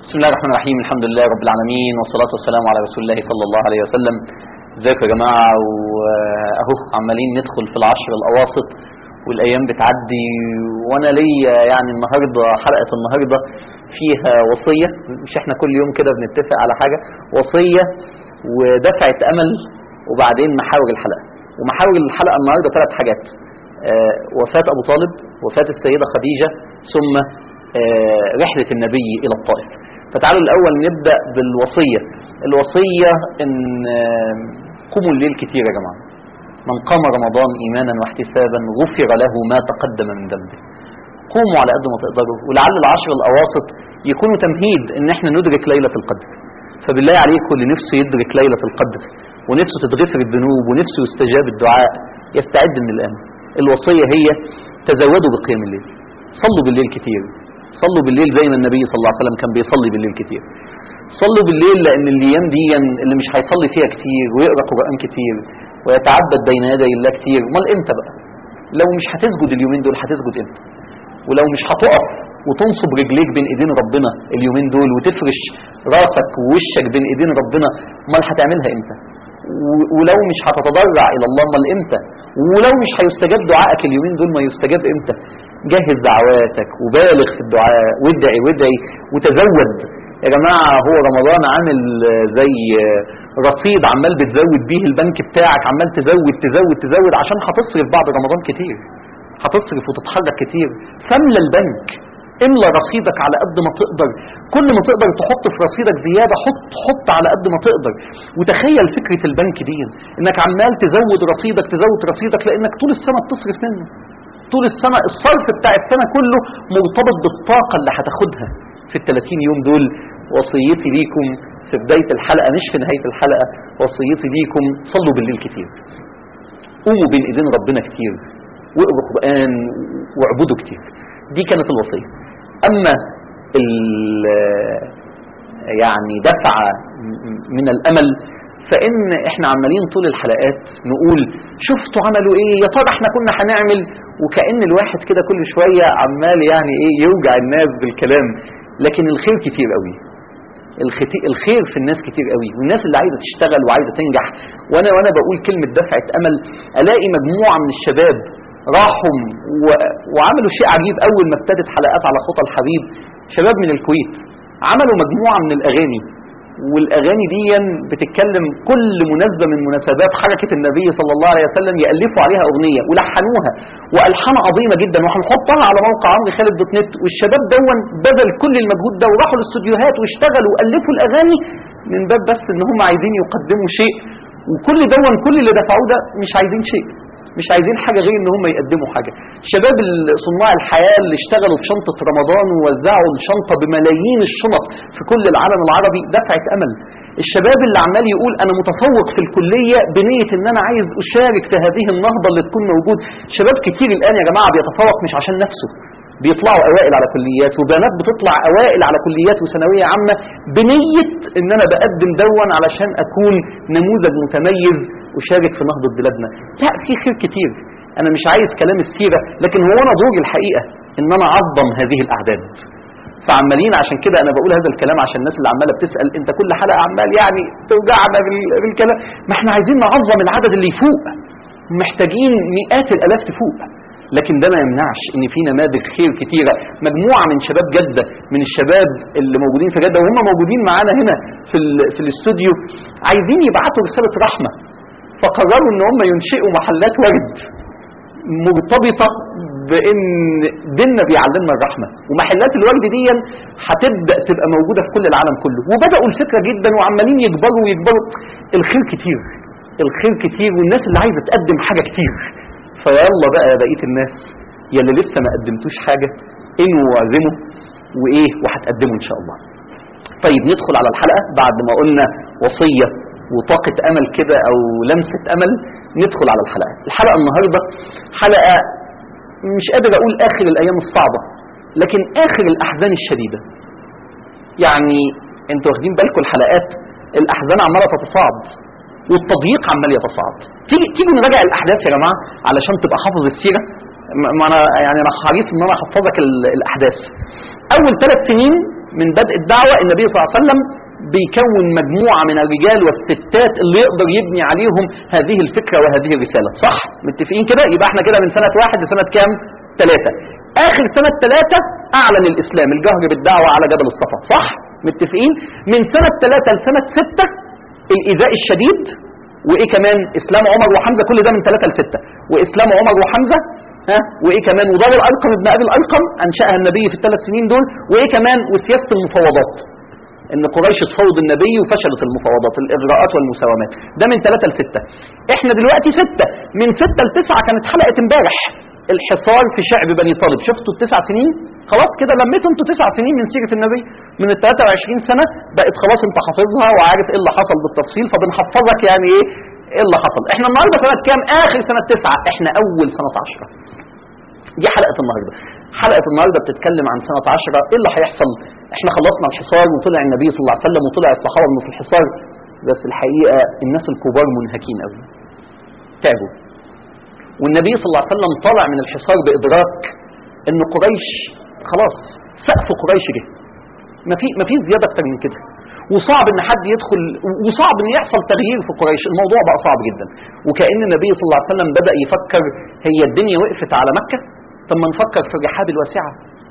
بسم الله الرحمن الرحيم الحمد لله رب العالمين والصلاة والسلام على رسول الله صلى الله عليه وسلم ازيكم يا جماعة واهو عمالين ندخل في العشر الأواسط والأيام بتعدي وأنا ليا يعني النهاردة حلقة النهاردة فيها وصية مش احنا كل يوم كده بنتفق على حاجة وصية ودفعة أمل وبعدين محاور الحلقة ومحاور الحلقة النهاردة ثلاث حاجات آه، وفاة أبو طالب وفاة السيدة خديجة ثم آه، رحلة النبي إلى الطائف فتعالوا الأول نبدأ بالوصية الوصية إن آه، قوموا الليل كتير يا جماعة من قام رمضان إيمانا واحتسابا غفر له ما تقدم من ذنبه قوموا على قد ما تقدروا ولعل العشر الأواسط يكونوا تمهيد إن احنا ندرك ليلة القدر فبالله عليكم اللي نفسه يدرك ليلة القدر ونفسه تتغفر الذنوب ونفسه يستجاب الدعاء يستعد من الآن الوصية هي تزودوا بقيام الليل صلوا بالليل كتير صلوا بالليل زي ما النبي صلى الله عليه وسلم كان بيصلي بالليل كتير صلوا بالليل لأن الأيام دي اللي مش هيصلي فيها كتير ويقرأ قرآن كتير ويتعبد بين يدي الله كتير امال امتى بقى لو مش هتسجد اليومين دول هتسجد امتى ولو مش هتقف وتنصب رجليك بين ايدين ربنا اليومين دول وتفرش راسك ووشك بين ايدين ربنا امال هتعملها امتى و- ولو مش هتتضرع الى الله امال امتى ولو مش هيستجاب دعائك اليومين دول ما يستجاب امتى جهز دعواتك وبالغ في الدعاء وادعي وادعي وتزود يا جماعة هو رمضان عامل آه، زي آه، رصيد عمال بتزود بيه البنك بتاعك عمال تزود تزود تزود عشان هتصرف بعد رمضان كتير هتصرف وتتحرك كتير فاملى البنك املى رصيدك على قد ما تقدر كل ما تقدر تحط في رصيدك زيادة حط حط على قد ما تقدر وتخيل فكرة البنك دي انك عمال تزود رصيدك تزود رصيدك لانك طول السنة بتصرف منه طول السنة الصرف بتاع السنة كله مرتبط بالطاقة اللي هتاخدها في ال 30 يوم دول وصيتي ليكم في بداية الحلقة مش في نهاية الحلقة وصيتي ليكم صلوا بالليل كتير قوموا بين ايدين ربنا كتير واقروا قرآن واعبدوا كتير دي كانت الوصية أما ال- يعني دفعة م- من الأمل فإن إحنا عمالين طول الحلقات نقول شفتوا عملوا إيه يا ترى إحنا كنا هنعمل وكأن الواحد كده كل شوية عمال يعني إيه يوجع الناس بالكلام لكن الخير كتير قوي الختي- الخير في الناس كتير قوي والناس اللي عايزه تشتغل وعايزه تنجح وانا وانا بقول كلمه دفعه امل الاقي مجموعه من الشباب راحوا و- وعملوا شيء عجيب اول ما ابتدت حلقات على خطى الحبيب شباب من الكويت عملوا مجموعه من الاغاني والاغاني دي بتتكلم كل مناسبه من مناسبات حركه النبي صلى الله عليه وسلم يالفوا عليها اغنيه ولحنوها والحان عظيمه جدا وهنحطها على موقع عمرو خالد دوت نت والشباب دون بذل كل المجهود ده وراحوا الاستوديوهات واشتغلوا والفوا الاغاني من باب بس ان هم عايزين يقدموا شيء وكل دون كل اللي دفعوه ده مش عايزين شيء مش عايزين حاجة غير ان هم يقدموا حاجة شباب ال- صناع الحياة اللي اشتغلوا في شنطة رمضان ووزعوا الشنطة بملايين الشنط في كل العالم العربي دفعة امل الشباب اللي عمال يقول انا متفوق في الكلية بنية ان انا عايز اشارك في هذه النهضة اللي تكون موجود شباب كتير الان يا جماعة بيتفوق مش عشان نفسه بيطلعوا اوائل على كليات وبنات بتطلع اوائل على كليات وثانويه عامه بنيه ان انا بقدم دون علشان اكون نموذج متميز اشارك في نهضه بلادنا لا في خير كتير انا مش عايز كلام السيره لكن هو انا دوري الحقيقه ان انا اعظم هذه الاعداد فعمالين عشان كده انا بقول هذا الكلام عشان الناس اللي عماله بتسال انت كل حلقه عمال يعني توجعنا بال- بالكلام ما احنا عايزين نعظم العدد اللي يفوق محتاجين مئات الالاف تفوق لكن ده ما يمنعش ان في نماذج خير كتيره مجموعه من شباب جده من الشباب اللي موجودين في جده وهم موجودين معانا هنا في ال- في الاستوديو عايزين يبعتوا رساله رحمه فقرروا ان هم ينشئوا محلات ورد مرتبطة بان ديننا بيعلمنا الرحمة ومحلات الورد دي هتبدأ تبقى موجودة في كل العالم كله وبدأوا الفكرة جدا وعمالين يكبروا ويكبروا الخير كتير الخير كتير والناس اللي عايزة تقدم حاجة كتير فيلا بقى يا بقية الناس يلي لسه ما قدمتوش حاجة انوا واعزموا وايه وهتقدموا ان شاء الله طيب ندخل على الحلقة بعد ما قلنا وصية وطاقة أمل كده أو لمسة أمل ندخل على الحلقة الحلقة النهاردة حلقة مش قادر أقول آخر الأيام الصعبة لكن آخر الأحزان الشديدة يعني انتوا واخدين بالكم الحلقات الأحزان عمالة تتصاعد والتضييق عمال يتصاعد تيجي تيجي نراجع الأحداث يا جماعة علشان تبقى حافظ السيرة ما ما انا يعني انا حريص ان انا احفظك ال- الاحداث اول ثلاث سنين من بدء الدعوة النبي صلى الله عليه وسلم بيكون مجموعة من الرجال والستات اللي يقدر يبني عليهم هذه الفكرة وهذه الرسالة صح متفقين كده يبقى احنا كده من سنة واحد لسنة كام ثلاثة آخر سنة ثلاثة أعلن الإسلام الجهر بالدعوة على جبل الصفا صح متفقين من سنة ثلاثة لسنة ستة الإيذاء الشديد وايه كمان اسلام عمر وحمزه كل ده من ثلاثه لسته واسلام عمر وحمزه ها وايه كمان ودار الارقم ابن ابي الارقم انشاها النبي في الثلاث سنين دول وايه كمان وسياسه المفاوضات ان قريش تفاوض النبي وفشلت المفاوضات الاغراءات والمساومات ده من ثلاثه لسته احنا دلوقتي سته من سته لتسعه كانت حلقه امبارح الحصار في شعب بني طالب شفتوا التسع سنين خلاص كده لميتوا انتوا تسع سنين من سيره النبي من ال 23 سنه بقت خلاص انت حافظها وعارف ايه اللي حصل بالتفصيل فبنحفظك يعني ايه ايه اللي حصل احنا النهارده سنه كام اخر سنه تسعه احنا اول سنه عشرة دي حلقه النهارده حلقه النهارده بتتكلم عن سنه عشرة ايه اللي هيحصل احنا خلصنا الحصار وطلع النبي صلى الله عليه وسلم وطلع الصحابه من في الحصار بس الحقيقه الناس الكبار منهكين قوي تعبوا والنبي صلى الله عليه وسلم طلع من الحصار بادراك ان قريش خلاص سقف قريش جه ما في ما في زياده اكتر من كده وصعب ان حد يدخل وصعب ان يحصل تغيير في قريش الموضوع بقى صعب جدا وكأن النبي صلى الله عليه وسلم بدأ يفكر هي الدنيا وقفت على مكة طب ما نفكر في الرحاب الواسعة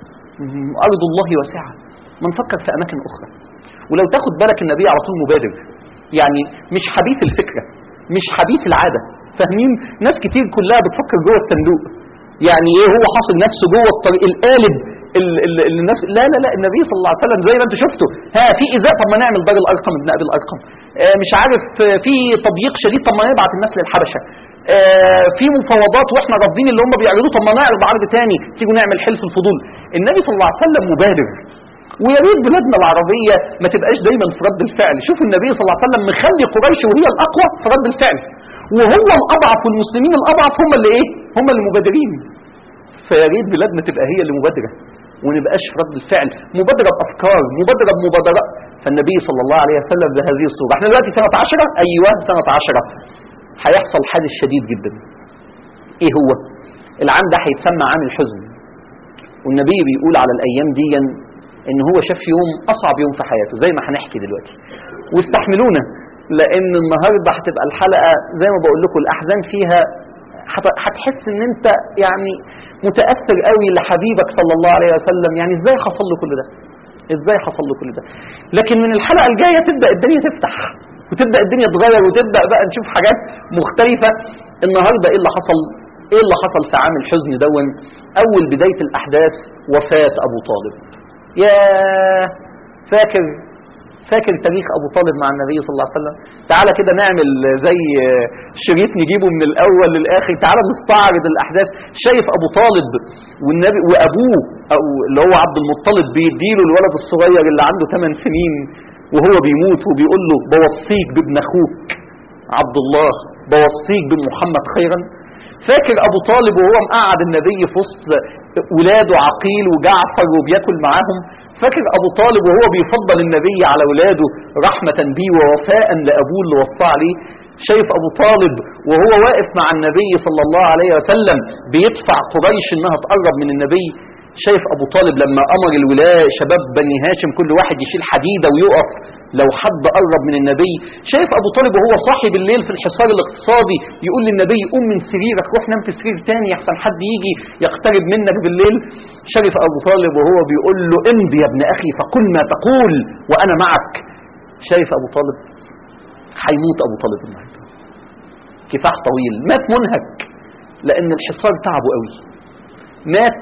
أرض الله واسعة ما نفكر في أماكن أخرى ولو تاخد بالك النبي على طول مبادر يعني مش حديث الفكرة مش حديث العادة فاهمين ناس كتير كلها بتفكر جوه الصندوق يعني ايه هو حاصل نفسه جوه الطريق القالب ال- ال- ال- الناس لا لا لا النبي صلى الله عليه وسلم زي ما انتم شفتوا ها في ايذاء طب ما نعمل دار الارقم ابن ابي الارقم آه مش عارف آه، في تضييق شديد طب ما نبعت الناس للحبشه آه في مفاوضات واحنا رافضين اللي هم بيعرضوه طب ما نعرض عرض تاني تيجوا نعمل حلف الفضول النبي صلى الله عليه وسلم مبادر ويا ريت بلادنا العربيه ما تبقاش دايما في رد الفعل شوفوا النبي صلى الله عليه وسلم مخلي قريش وهي الاقوى في رد الفعل وهو الاضعف والمسلمين الاضعف هم اللي ايه هم اللي مبادرين فيا ريت بلادنا تبقى هي اللي مبادره ونبقاش في رد الفعل مبادره بافكار مبادره بمبادرات فالنبي صلى الله عليه وسلم بهذه الصوره احنا دلوقتي سنه 10 ايوه سنه 10 هيحصل حادث شديد جدا ايه هو العام ده هيتسمى عام الحزن والنبي بيقول على الايام دي ان هو شاف يوم اصعب يوم في حياته زي ما هنحكي دلوقتي واستحملونا لان النهارده هتبقى الحلقه زي ما بقول لكم الاحزان فيها هت- هتحس ان انت يعني متاثر قوي لحبيبك صلى الله عليه وسلم يعني ازاي حصل له كل ده ازاي حصل له كل ده لكن من الحلقه الجايه تبدا الدنيا تفتح وتبدا الدنيا تتغير وتبدا بقى نشوف حاجات مختلفه النهارده ايه اللي حصل ايه اللي حصل في عام الحزن دون اول بدايه الاحداث وفاه ابو طالب يا فاكر فاكر تاريخ ابو طالب مع النبي صلى الله عليه وسلم تعالى كده نعمل زي شريط نجيبه من الاول للاخر تعالى نستعرض الاحداث شايف ابو طالب والنبي وابوه او اللي هو عبد المطلب بيديله الولد الصغير اللي عنده 8 سنين وهو بيموت وبيقول له بوصيك بابن اخوك عبد الله بوصيك بمحمد خيرا فاكر ابو طالب وهو مقعد النبي في وسط ولاده عقيل وجعفر وبياكل معاهم فاكر ابو طالب وهو بيفضل النبي على ولاده رحمه بيه ووفاء لابوه اللي وصى عليه شايف ابو طالب وهو واقف مع النبي صلى الله عليه وسلم بيدفع قريش انها تقرب من النبي شايف ابو طالب لما امر الولاة شباب بني هاشم كل واحد يشيل حديده ويقف لو حد قرب من النبي شايف ابو طالب وهو صاحي بالليل في الحصار الاقتصادي يقول للنبي قوم من سريرك روح نام في سرير تاني احسن حد يجي يقترب منك بالليل شايف ابو طالب وهو بيقول له امضي يا ابن اخي فقل ما تقول وانا معك شايف ابو طالب هيموت ابو طالب النهارده كفاح طويل مات منهك لان الحصار تعبه قوي مات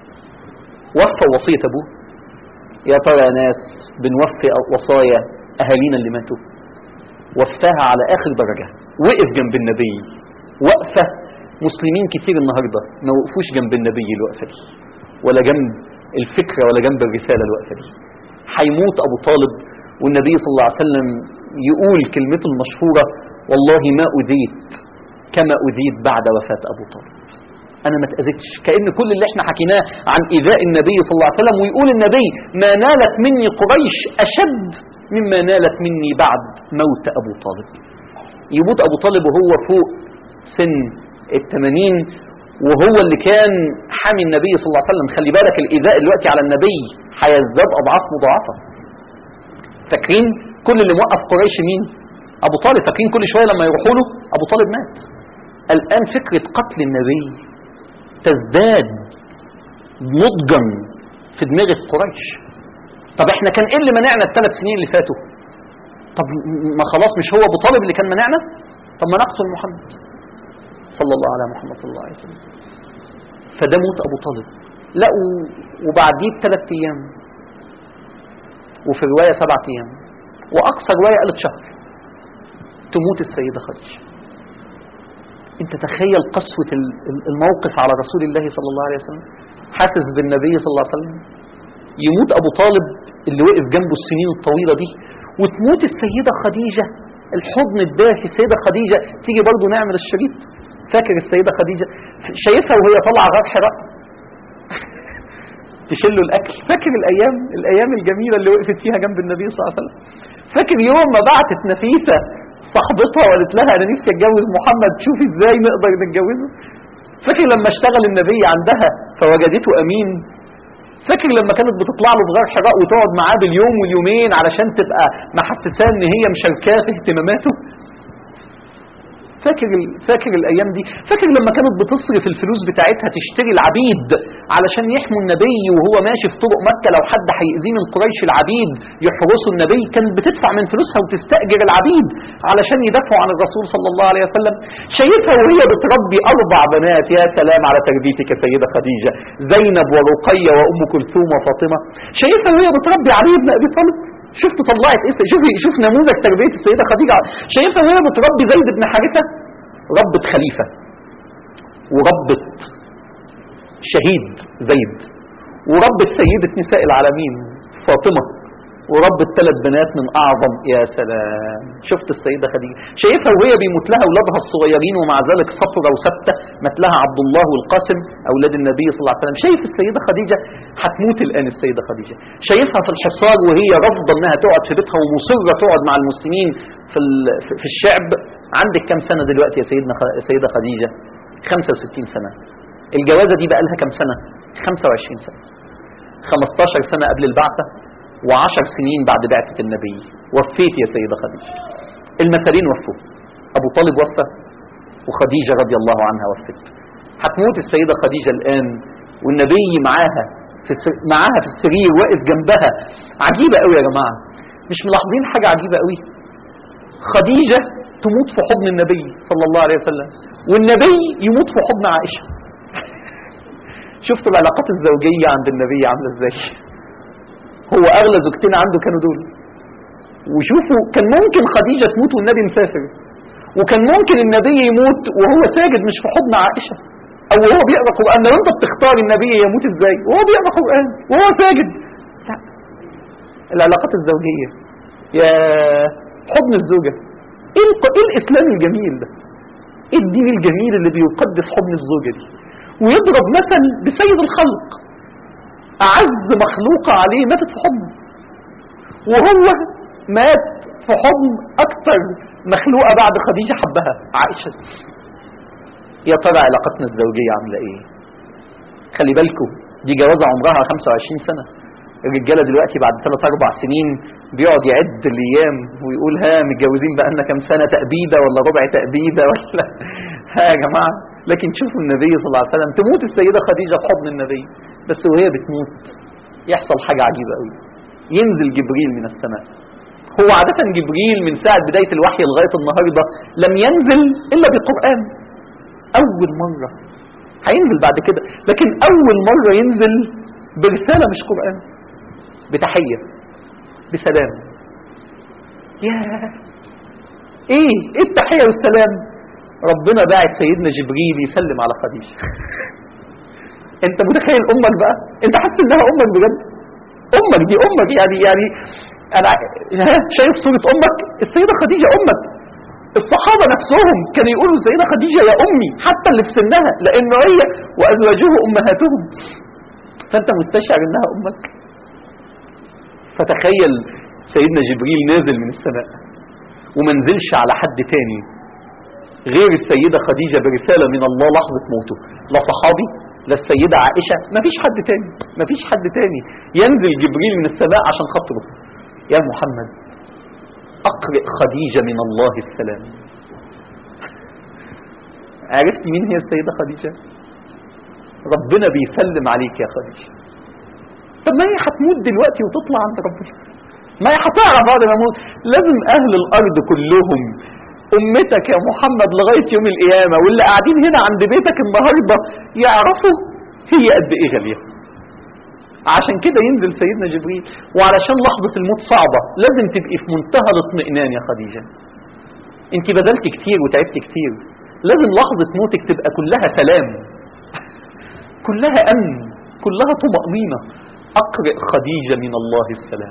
وفى وصية أبوه يا ترى يا ناس بنوفي وصايا أهالينا اللي ماتوا وفاها على آخر درجة وقف جنب النبي وقفة مسلمين كتير النهاردة ما وقفوش جنب النبي الوقفة دي ولا جنب الفكرة ولا جنب الرسالة الوقفة دي هيموت أبو طالب والنبي صلى الله عليه وسلم يقول كلمته المشهورة والله ما أذيت كما أذيت بعد وفاة أبو طالب انا ما اتاذيتش كان كل اللي احنا حكيناه عن ايذاء النبي صلى الله عليه وسلم ويقول النبي ما نالت مني قريش اشد مما نالت مني بعد موت ابو طالب يموت ابو طالب وهو فوق سن الثمانين وهو اللي كان حامي النبي صلى الله عليه وسلم خلي بالك الايذاء دلوقتي على النبي هيزداد اضعاف مضاعفه فاكرين كل اللي موقف قريش مين ابو طالب فاكرين كل شويه لما يروحوا له ابو طالب مات الان فكره قتل النبي تزداد نضجا في دماغ قريش طب احنا كان ايه اللي منعنا الثلاث سنين اللي فاتوا طب ما خلاص مش هو ابو طالب اللي كان منعنا طب ما نقتل محمد صلى الله على محمد صلى الله عليه وسلم فده موت ابو طالب لا و- وبعديه بثلاث ايام وفي روايه سبعة ايام واقصى روايه قالت شهر تموت السيده خديجه انت تخيل قسوه ال- ال- الموقف على رسول الله صلى الله عليه وسلم حاسس بالنبي صلى الله عليه وسلم يموت ابو طالب اللي وقف جنبه السنين الطويله دي وتموت السيده خديجه الحضن الدافي السيده خديجه تيجي برضه نعمل الشريط فاكر السيده خديجه شايفها وهي طالعه غار حراء تشيله الاكل فاكر الايام الايام الجميله اللي وقفت فيها جنب النبي صلى الله عليه وسلم فاكر يوم ما بعتت نفيسه صاحبتها وقالت لها انا نفسي اتجوز محمد شوفي ازاي نقدر نتجوزه فاكر لما اشتغل النبي عندها فوجدته امين فاكر لما كانت بتطلع له في غار حراء وتقعد معاه باليوم واليومين علشان تبقى محسساه ان هي مشاركاه في اهتماماته فاكر ال- فاكر الايام دي فاكر لما كانت بتصرف الفلوس بتاعتها تشتري العبيد علشان يحموا النبي وهو ماشي في طرق مكه لو حد هيأذيه من قريش العبيد يحرسوا النبي كانت بتدفع من فلوسها وتستأجر العبيد علشان يدافعوا عن الرسول صلى الله عليه وسلم شايفها وهي بتربي اربع بنات يا سلام على تربيتك يا سيده خديجه زينب ورقيه وام كلثوم وفاطمه شايفها وهي بتربي علي بن ابي طالب شفت طلعت ايه شوفي شوف نموذج تربيه السيده خديجه شايفها وهي بتربي زيد بن حارثه ربت خليفه وربت شهيد زيد وربت سيده نساء العالمين فاطمه وربت ثلاث بنات من اعظم يا سلام شفت السيده خديجه شايفها وهي بيموت لها اولادها الصغيرين ومع ذلك صفرة وثابته مات لها عبد الله والقاسم اولاد النبي صلى الله عليه وسلم شايف السيده خديجه هتموت الان السيده خديجه شايفها في الحصار وهي رافضه انها تقعد في بيتها ومصره تقعد مع المسلمين في ال- في- في الشعب عندك كام سنه دلوقتي يا سيدنا خ- سيده خديجه 65 سنه الجوازه دي بقى لها كام سنه 25 سنه 15 سنه قبل البعثه وعشر سنين بعد بعثة النبي وفيت يا سيدة خديجة المثلين وفوا أبو طالب وفى وخديجة رضي الله عنها وفت هتموت السيدة خديجة الآن والنبي معاها في السر... معاها في السرير واقف جنبها عجيبة قوي يا جماعة مش ملاحظين حاجة عجيبة قوي خديجة تموت في حضن النبي صلى الله عليه وسلم والنبي يموت في حضن عائشة شفتوا العلاقات الزوجية عند النبي عاملة ازاي هو اغلى زوجتين عنده كانوا دول وشوفوا كان ممكن خديجة تموت والنبي مسافر وكان ممكن النبي يموت وهو ساجد مش في حضن عائشة او وهو بيقرا قران لو انت بتختار النبي يموت ازاي وهو بيقرا قران وهو ساجد لا العلاقات الزوجية يا حضن الزوجة ايه, الق- إيه الاسلام الجميل ده ايه الدين الجميل اللي بيقدس حضن الزوجة دي ويضرب مثل بسيد الخلق أعز مخلوقة عليه ماتت في حضن وهو مات في حضن أكتر مخلوقة بعد خديجة حبها عائشة يا ترى علاقتنا الزوجية عاملة إيه خلي بالكم دي جوازة عمرها 25 سنة الرجالة دلوقتي بعد 3 4 سنين بيقعد يعد الأيام ويقول ها متجوزين بقى لنا كام سنة تأبيدة ولا ربع تأبيدة ولا ها يا جماعة لكن شوفوا النبي صلى الله عليه وسلم تموت السيدة خديجة في حضن النبي بس وهي بتموت يحصل حاجة عجيبة قوي ينزل جبريل من السماء هو عادة جبريل من ساعة بداية الوحي لغاية النهاردة لم ينزل إلا بقرآن أول مرة هينزل بعد كده لكن أول مرة ينزل برسالة مش قرآن بتحية بسلام يا ايه ايه التحية والسلام ربنا باعت سيدنا جبريل يسلم على خديجة انت متخيل امك بقى انت حاسس انها امك بجد امك دي امك يعني يعني انا ها، شايف صورة امك السيدة خديجة امك الصحابة نفسهم كانوا يقولوا السيدة خديجة يا امي حتى اللي في سنها لان هي وازواجه امهاتهم فانت مستشعر انها امك فتخيل سيدنا جبريل نازل من السماء وما نزلش على حد تاني غير السيدة خديجة برسالة من الله لحظة موته لا صحابي لا السيدة عائشة مفيش حد تاني مفيش حد تاني ينزل جبريل من السماء عشان خاطره يا محمد أقرئ خديجة من الله السلام عرفت مين هي السيدة خديجة ربنا بيسلم عليك يا خديجة طب ما هي هتموت دلوقتي وتطلع عند ربنا ما هي هتعرف بعد ما اموت لازم اهل الارض كلهم امتك يا محمد لغايه يوم القيامه واللي قاعدين هنا عند بيتك النهارده يعرفوا هي قد ايه غاليه عشان كده ينزل سيدنا جبريل وعلشان لحظه الموت صعبه لازم تبقي في منتهى الاطمئنان يا خديجه انت بذلت كتير وتعبت كتير لازم لحظه موتك تبقى كلها سلام كلها امن كلها طمانينه اقرئ خديجه من الله السلام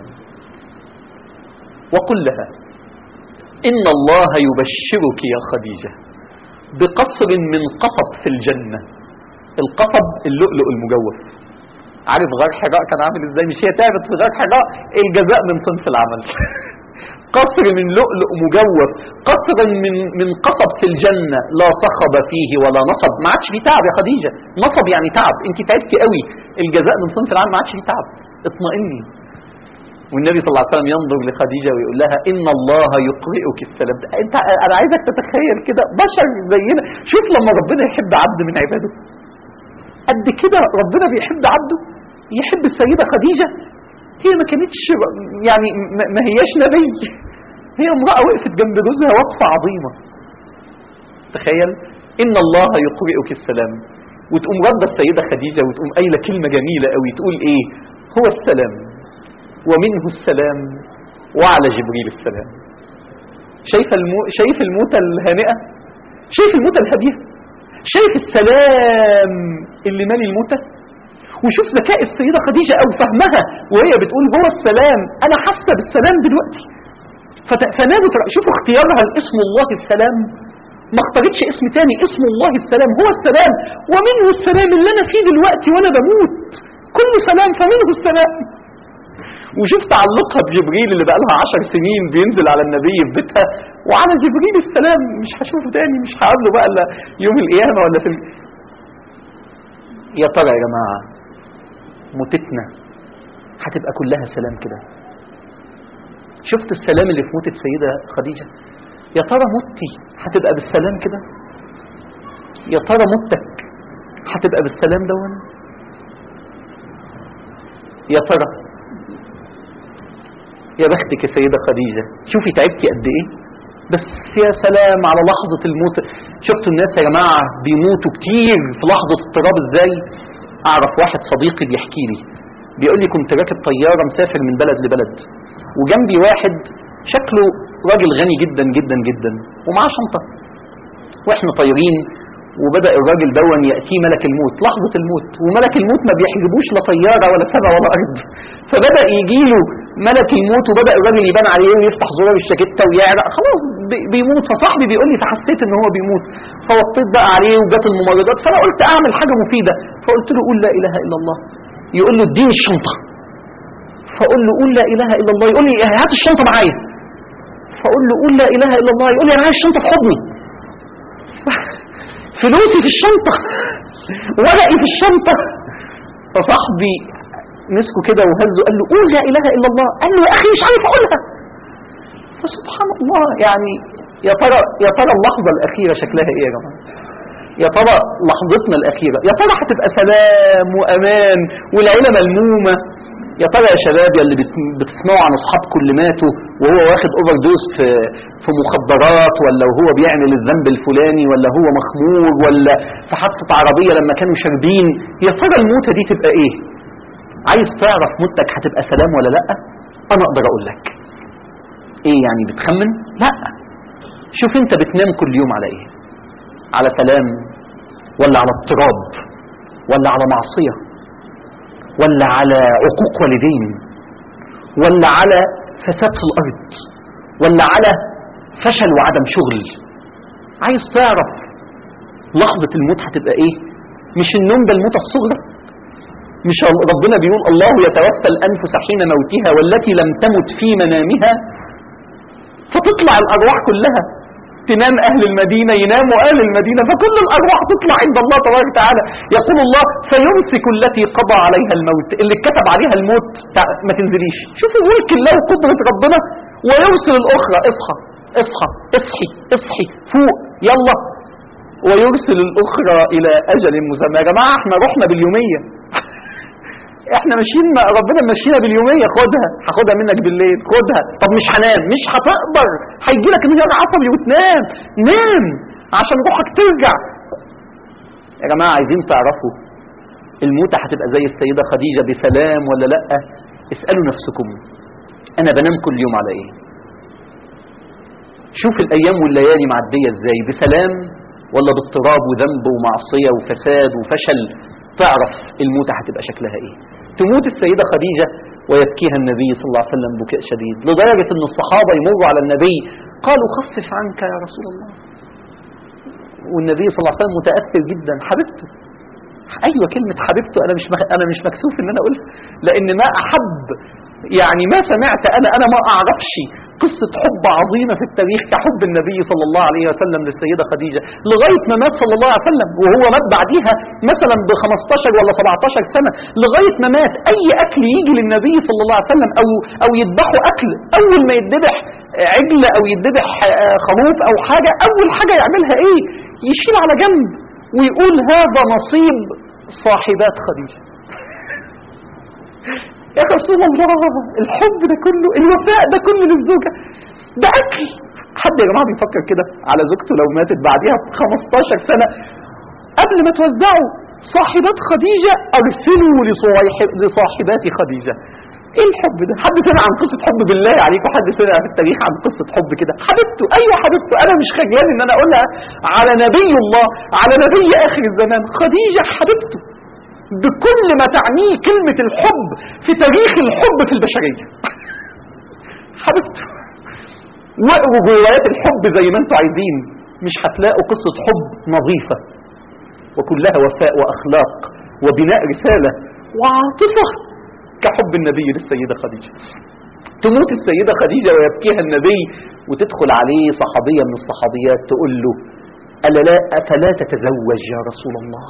وقل لها إن الله يبشرك يا خديجة بقصر من قصب في الجنة القصب اللؤلؤ المجوف عارف غار حراء كان عامل ازاي مش هي تعبت في غار حراء الجزاء من صنف العمل قصر من لؤلؤ مجوف قصر من من قصب في الجنة لا صخب فيه ولا نصب ما عادش فيه تعب يا خديجة نصب يعني تعب انت تعبتي قوي الجزاء من صنف العمل ما عادش فيه تعب اطمئني والنبي صلى الله عليه وسلم ينظر لخديجة ويقول لها إن الله يقرئك السلام أنت أنا عايزك تتخيل كده بشر زينا شوف لما ربنا يحب عبد من عباده قد كده ربنا بيحب عبده يحب السيدة خديجة هي ما كانتش يعني ما- ما هياش نبي هي امرأة وقفت جنب جوزها وقفة عظيمة تخيل إن الله يقرئك السلام وتقوم رد السيدة خديجة وتقوم قايلة كلمة جميلة قوي تقول إيه هو السلام ومنه السلام وعلى جبريل السلام شايف المو... شايف الموتة الهانئة شايف الموتة الهادية شايف السلام اللي مالي الموتة وشوف ذكاء السيدة خديجة أو فهمها وهي بتقول هو السلام أنا حاسة بالسلام دلوقتي فت... فنادت ر- شوفوا اختيارها لاسم الله السلام ما اختارتش اسم تاني اسم الله السلام هو السلام ومنه السلام اللي أنا فيه دلوقتي وأنا بموت كل سلام فمنه السلام وشوف تعلقها بجبريل اللي بقى لها عشر سنين بينزل على النبي في بيتها وعلى جبريل السلام مش هشوفه تاني مش هقابله بقى الا يوم القيامه ولا في ال... يا ترى يا جماعه موتتنا هتبقى كلها سلام كده شفت السلام اللي في موت السيده خديجه يا ترى موتي هتبقى بالسلام كده يا ترى موتك هتبقى بالسلام دون يا ترى يا بختك يا سيدة خديجة شوفي تعبتي قد ايه بس يا سلام على لحظة الموت شفتوا الناس يا جماعة بيموتوا كتير في لحظة اضطراب ازاي اعرف واحد صديقي بيحكي لي بيقول لي كنت راكب طيارة مسافر من بلد لبلد وجنبي واحد شكله راجل غني جدا جدا جدا ومعاه شنطة واحنا طايرين وبدأ الراجل دون يأتيه ملك الموت لحظة الموت وملك الموت ما بيحجبوش لا طيارة ولا سبع ولا أرض فبدأ يجيله ملك الموت وبدأ الراجل يبان عليه ويفتح زرار الشاكيتة ويعرق خلاص بي- بيموت فصاحبي بيقول لي فحسيت ان هو بيموت فوطيت بقى عليه وجات الممرضات فانا قلت اعمل حاجة مفيدة فقلت له قول لا اله الا الله يقول له اديني الشنطة فاقول له قول لا اله الا الله يقول لي هات الشنطة معايا فاقول له قول لا اله الا الله يقول لي انا عايز الشنطة في حضني فلوسي في الشنطة ورقي في الشنطة فصاحبي مسكه كده وهزه قال له قول لا اله الا الله قال له يا اخي مش عارف اقولها فسبحان الله يعني يا ترى يا ترى اللحظه الاخيره شكلها ايه يا جماعه يا ترى لحظتنا الاخيره يا ترى هتبقى سلام وامان والعيله ملمومه يا ترى يا شباب يا اللي بت- بتسمعوا عن اصحابكم اللي ماتوا وهو واخد اوفر دوز في في مخدرات ولا وهو بيعمل الذنب الفلاني ولا هو مخمور ولا في حادثه عربيه لما كانوا شاربين يا ترى الموتة دي تبقى ايه عايز تعرف موتك هتبقى سلام ولا لا انا اقدر اقول لك ايه يعني بتخمن لا شوف انت بتنام كل يوم على ايه على سلام ولا على اضطراب ولا على معصيه ولا على عقوق والدين ولا على فساد في الارض ولا على فشل وعدم شغل عايز تعرف لحظه الموت هتبقى ايه مش النوم ده الموت الصغرى مش ربنا بيقول الله يتوفى الأنفس حين موتها والتي لم تمت في منامها فتطلع الأرواح كلها تنام أهل المدينة يناموا أهل المدينة فكل الأرواح تطلع عند الله تبارك وتعالى يقول الله فيمسك التي قضى عليها الموت اللي كتب عليها الموت ما تنزليش شوفوا ملك الله وقدرة ربنا ويرسل الأخرى اصحى اصحى اصحي اصحي فوق يلا ويرسل الأخرى إلى أجل مسمى يا جماعة احنا رحنا باليومية احنا ماشيين ربنا ماشينا باليومية خدها هاخدها منك بالليل خدها طب مش هنام مش هتقدر هيجي لك انهيار عصبي وتنام نام عشان روحك ترجع يا جماعة عايزين تعرفوا الموتة هتبقى زي السيدة خديجة بسلام ولا لا اسألوا نفسكم انا بنام كل يوم على ايه شوف الايام والليالي معدية ازاي بسلام ولا باضطراب وذنب ومعصية وفساد وفشل تعرف الموتة هتبقى شكلها ايه تموت السيدة خديجة ويبكيها النبي صلى الله عليه وسلم بكاء شديد لدرجة ان الصحابة يمروا على النبي قالوا خفف عنك يا رسول الله والنبي صلى الله عليه وسلم متأثر جدا حبيبته ايوه كلمة حبيبته انا مش مخ... انا مش مكسوف ان انا اقولها لان ما احب يعني ما سمعت انا انا ما اعرفش قصة حب عظيمة في التاريخ كحب النبي صلى الله عليه وسلم للسيدة خديجة لغاية ما مات صلى الله عليه وسلم وهو مات بعديها مثلا ب 15 ولا 17 سنة لغاية ما مات أي أكل يجي للنبي صلى الله عليه وسلم أو أو يذبحوا أكل أول ما يذبح عجل أو يذبح خروف أو حاجة أول حاجة يعملها إيه؟ يشيل على جنب ويقول هذا نصيب صاحبات خديجة يا رسول الله الحب ده كله الوفاء ده كله للزوجة ده أكل حد يا جماعة بيفكر كده على زوجته لو ماتت بعديها ب 15 سنة قبل ما توزعوا صاحبات خديجة أرسلوا لصاحبات خديجة ايه الحب ده حد سمع عن قصة حب بالله عليكم حد سمع في التاريخ عن قصة حب كده حبيبته ايوه حبيبته انا مش خجلان ان انا اقولها على نبي الله على نبي اخر الزمان خديجة حبيبته بكل ما تعنيه كلمة الحب في تاريخ الحب في البشرية حبيبته واقروا روايات الحب زي ما انتوا عايزين مش هتلاقوا قصة حب نظيفة وكلها وفاء واخلاق وبناء رسالة وعاطفة كحب النبي للسيدة خديجة تموت السيدة خديجة ويبكيها النبي وتدخل عليه صحابية من الصحابيات تقول له ألا لا أفلا تتزوج يا رسول الله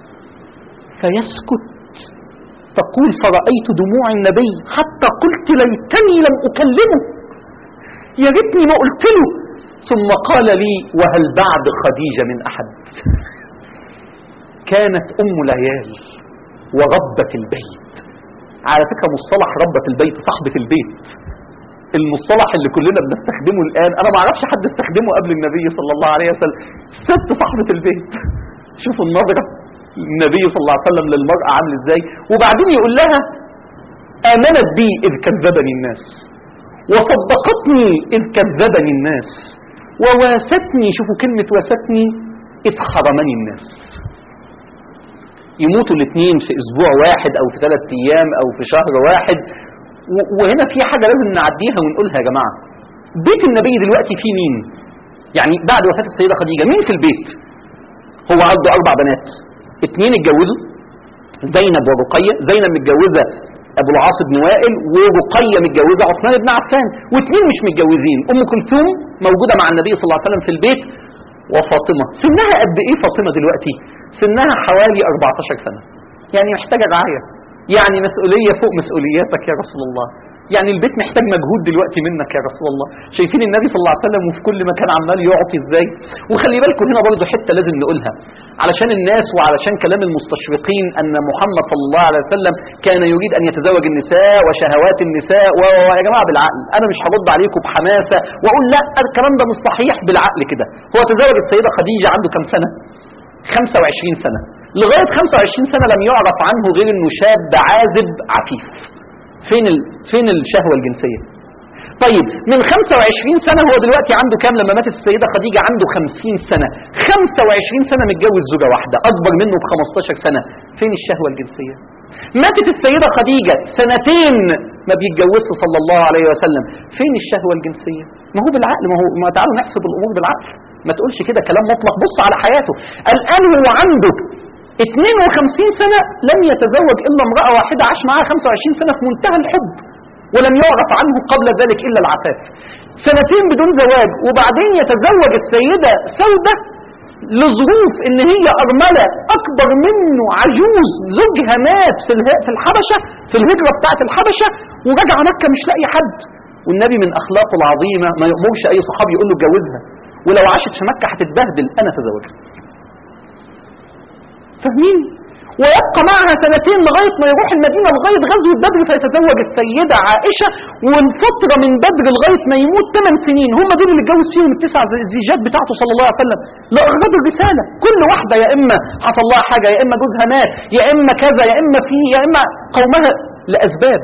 فيسكت تقول فرأيت دموع النبي حتى قلت ليتني لم أكلمه يا ريتني ما قلت له ثم قال لي وهل بعد خديجة من أحد كانت أم العيال وربة البيت على فكرة مصطلح ربة البيت صاحبة البيت المصطلح اللي كلنا بنستخدمه الآن أنا ما اعرفش حد استخدمه قبل النبي صلى الله عليه وسلم ست صاحبة البيت شوفوا النظرة النبي صلى الله عليه وسلم للمرأة عامل ازاي وبعدين يقول لها آمنت بي إذ كذبني الناس وصدقتني إذ كذبني الناس وواستني شوفوا كلمة واستني إذ حرمني الناس يموتوا الاثنين في اسبوع واحد او في ثلاث ايام او في شهر واحد وهنا في حاجة لازم نعديها ونقولها يا جماعة بيت النبي دلوقتي فيه مين يعني بعد وفاة السيدة خديجة مين في البيت هو عنده اربع بنات اثنين اتجوزوا زينب ورقية زينب متجوزة ابو العاص بن وائل ورقية متجوزة عثمان بن عفان واثنين مش متجوزين ام كلثوم موجودة مع النبي صلى الله عليه وسلم في البيت وفاطمة سنها قد ايه فاطمة دلوقتي سنها حوالي 14 سنة يعني محتاجة رعاية يعني مسؤولية فوق مسؤولياتك يا رسول الله يعني البيت محتاج مجهود دلوقتي منك يا رسول الله شايفين النبي صلى الله عليه وسلم وفي كل مكان عمال يعطي ازاي وخلي بالكم هنا برضه حته لازم نقولها علشان الناس وعلشان كلام المستشرقين ان محمد صلى الله عليه وسلم كان يريد ان يتزوج النساء وشهوات النساء ويا جماعه بالعقل انا مش هرد عليكم بحماسه واقول لا الكلام ده مش صحيح بالعقل كده هو تزوج السيده خديجه عنده كام سنه 25 سنه لغايه 25 سنه لم يعرف عنه غير انه شاب عازب عفيف فين ال... فين الشهوة الجنسية طيب من 25 سنة هو دلوقتي عنده كام لما ماتت السيدة خديجة عنده 50 سنة 25 سنة متجوز زوجة واحدة أكبر منه ب 15 سنة فين الشهوة الجنسية ماتت السيدة خديجة سنتين ما بيتجوزش صلى الله عليه وسلم فين الشهوة الجنسية ما هو بالعقل ما هو ما تعالوا نحسب الأمور بالعقل ما تقولش كده كلام مطلق بص على حياته الآن هو عنده 52 سنة لم يتزوج إلا امرأة واحدة عاش معها 25 سنة في منتهى الحب ولم يعرف عنه قبل ذلك إلا العفاف سنتين بدون زواج وبعدين يتزوج السيدة سودة لظروف ان هي ارملة اكبر منه عجوز زوجها مات في اله- في الحبشة في الهجرة بتاعت الحبشة ورجع مكة مش لاقي حد والنبي من اخلاقه العظيمة ما يأمرش اي صحابي يقول له اتجوزها ولو عاشت في مكة هتتبهدل انا تزوجها فاهمين ويبقى معها سنتين لغاية ما يروح المدينة لغاية غزوة بدر فيتزوج السيدة عائشة والفترة من بدر لغاية ما يموت 8 سنين هم دول اللي اتجوز فيهم التسع زيجات بتاعته صلى الله عليه وسلم لأغراض الرسالة كل واحدة يا إما حصل لها حاجة يا إما جوزها مات يا إما كذا يا إما في يا إما قومها لأسباب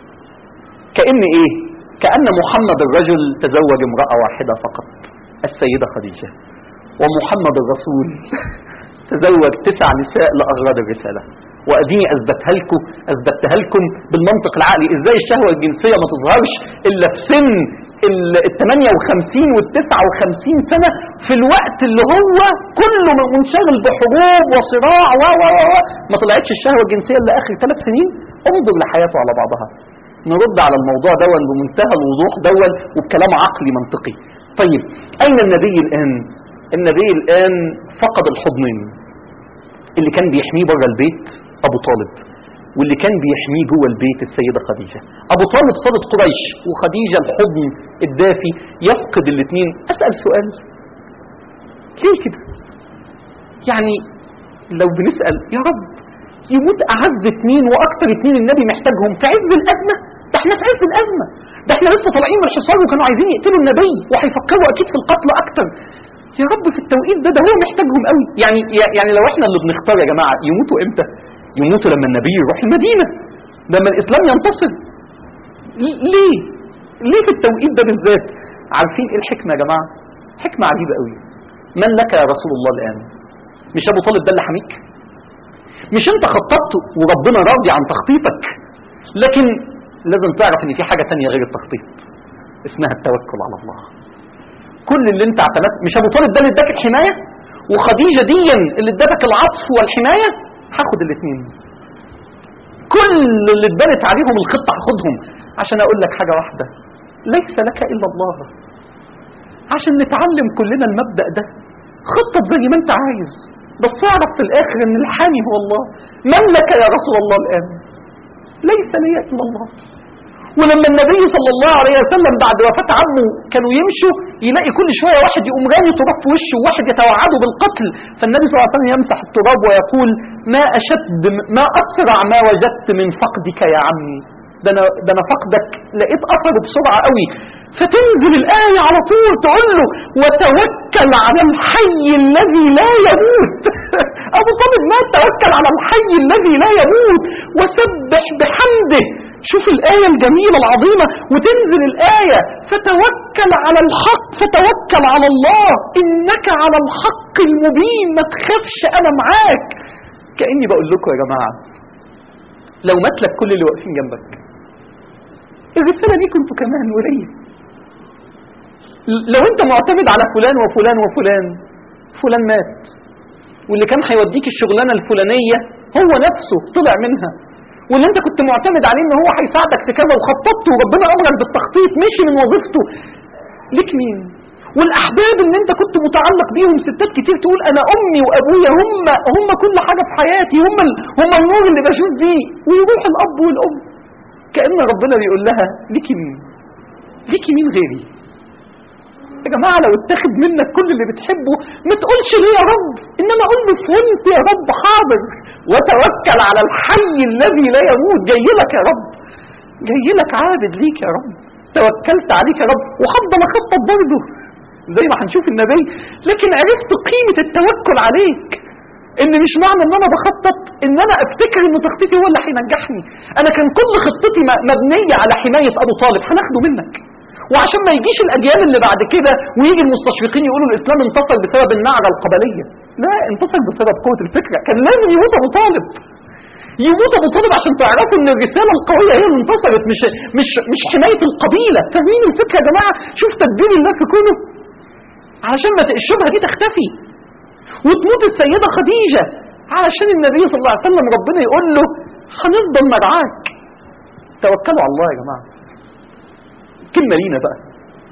كأن إيه كأن محمد الرجل تزوج امرأة واحدة فقط السيدة خديجة ومحمد الرسول تزوج تسع نساء لأغراض الرسالة وأديني أثبتها لكم أثبتها لكم بالمنطق العقلي إزاي الشهوة الجنسية ما تظهرش إلا في سن ال 58 وال 59 سنة في الوقت اللي هو كله منشغل بحروب وصراع و و و ما طلعتش الشهوة الجنسية إلا آخر ثلاث سنين انظر لحياته على بعضها نرد على الموضوع دون بمنتهى الوضوح دون وبكلام عقلي منطقي طيب أين النبي الآن النبي الآن فقد الحضنين اللي كان بيحميه بره البيت أبو طالب واللي كان بيحميه جوه البيت السيدة خديجة أبو طالب صادت قريش وخديجة الحضن الدافي يفقد الاثنين أسأل سؤال ليه كده يعني لو بنسأل يا رب يموت أعز اثنين وأكتر اثنين النبي محتاجهم في عز الأزمة ده احنا في عز الأزمة ده احنا لسه طالعين من الحصار وكانوا عايزين يقتلوا النبي وهيفكروا أكيد في القتل أكتر يا رب في التوقيت ده ده هو محتاجهم قوي يعني يعني لو احنا اللي بنختار يا جماعة يموتوا امتى يموتوا لما النبي يروح المدينة لما الإسلام ينتصر ليه ليه في التوقيت ده بالذات عارفين ايه الحكمة يا جماعة حكمة عجيبة قوي من لك يا رسول الله الآن مش أبو طالب ده اللي حميك مش انت خططت وربنا راضي عن تخطيطك لكن لازم تعرف ان في حاجة تانية غير التخطيط اسمها التوكل على الله كل اللي انت اعتمدت مش ابو طالب ده اللي اداك الحماية وخديجة دي اللي ادتك العطف والحماية هاخد الاثنين كل اللي اتبنت عليهم الخطة هاخدهم عشان اقول لك حاجة واحدة ليس لك الا الله عشان نتعلم كلنا المبدأ ده خطط زي ما انت عايز بس اعرف في الاخر ان الحامي هو الله من لك يا رسول الله الان ليس لي الا الله ولما النبي صلى الله عليه وسلم بعد وفاة عمه كانوا يمشوا يلاقي كل شوية واحد يقوم رامي تراب في وشه وواحد يتوعده بالقتل فالنبي صلى الله عليه وسلم يمسح التراب ويقول ما أشد ما أسرع ما وجدت من فقدك يا عمي ده أنا, ده أنا فقدك لقيت أثره بسرعة قوي فتنزل الآية على طول تقول له وتوكل على الحي الذي لا يموت أبو طالب ما توكل على الحي الذي لا يموت وسبح بحمده شوف الآية الجميلة العظيمة وتنزل الآية فتوكل على الحق فتوكل على الله إنك على الحق المبين ما تخافش أنا معاك كأني بقول لكم يا جماعة لو مات لك كل اللي واقفين جنبك الرسالة دي كنتوا كمان وليه لو انت معتمد على فلان وفلان وفلان فلان مات واللي كان هيوديك الشغلانة الفلانية هو نفسه طلع منها واللي انت كنت معتمد عليه ان هو هيساعدك في كذا وخططته وربنا امرك بالتخطيط مشي من وظيفته ليك مين والاحباب اللي انت كنت متعلق بيهم ستات كتير تقول انا امي وابويا هم هم كل حاجه في حياتي هم ال... هم النور اللي بشوف بيه ويروح الاب والام كان ربنا بيقول لها ليكي مين ليكي مين غيري يا جماعة لو اتخذ منك كل اللي بتحبه ما تقولش ليه يا رب إنما قول له فهمت يا رب حاضر وتوكل على الحي الذي لا يموت جاي لك يا رب جاي لك عابد ليك يا رب توكلت عليك يا رب وهفضل اخطط برضه زي ما هنشوف النبي لكن عرفت قيمة التوكل عليك ان مش معنى ان انا بخطط ان انا افتكر ان تخطيطي هو اللي هينجحني انا كان كل خطتي مبنية على حماية ابو طالب هناخده منك وعشان ما يجيش الاجيال اللي بعد كده ويجي المستشرقين يقولوا الاسلام انتصر بسبب النعره القبليه لا انتصر بسبب قوه الفكره كان لازم يموت ابو طالب يموت ابو طالب عشان تعرفوا ان الرساله القويه هي اللي انتصرت مش مش مش حمايه القبيله فاهمين الفكره يا جماعه شوف تدبير الله في كونه علشان ما الشبهه دي تختفي وتموت السيده خديجه علشان النبي صلى الله عليه وسلم ربنا يقول له هنفضل مرعاك توكلوا على الله يا جماعه كلمة لينا بقى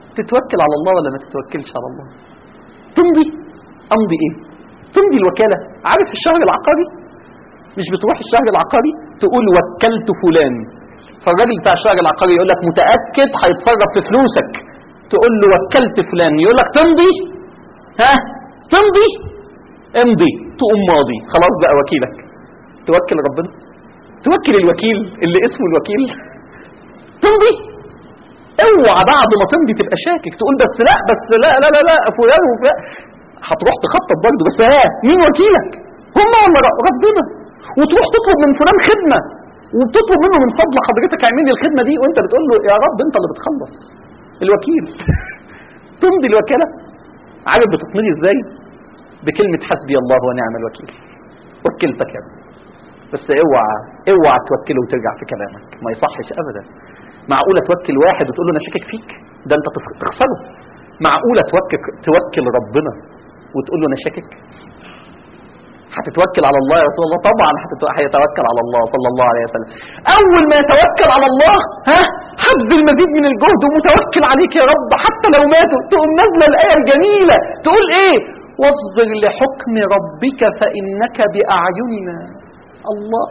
تتوكل على الله ولا ما تتوكلش على الله تمضي امضي ايه تمضي الوكاله عارف الشهر العقاري مش بتروح الشهر العقاري تقول وكلت فلان فالراجل بتاع الشهر العقاري يقول لك متاكد هيتصرف في فلوسك تقول له وكلت فلان يقول لك تمضي ها تمضي امضي تقوم ماضي خلاص بقى وكيلك توكل ربنا توكل الوكيل اللي اسمه الوكيل تمضي اوعى بعد ما تمضي تبقى شاكك تقول بس لا بس لا لا لا لا فلان وفلان هتروح تخطط برضه بس ها مين وكيلك هم ولا ر- ربنا وتروح تطلب من فلان خدمه وبتطلب منه من فضل حضرتك اعمل لي الخدمه دي وانت بتقول له يا رب انت اللي بتخلص الوكيل تمضي الوكاله عارف بتتمضي ازاي بكلمه حسبي الله ونعم الوكيل وكلتك يا رب بس اوعى اوعى توكله وترجع في كلامك ما يصحش ابدا معقوله توكل واحد وتقول له انا شاكك فيك ده انت تخ- تخسره معقوله توكل توكل ربنا وتقول له انا شاكك هتتوكل على الله يا رسول الله طبعا هتتو- هيتوكل على الله صلى الله عليه وسلم اول ما يتوكل على الله ها حب المزيد من الجهد ومتوكل عليك يا رب حتى لو ماتوا تقوم نازله الايه الجميله تقول ايه واصبر لحكم ربك فانك باعيننا الله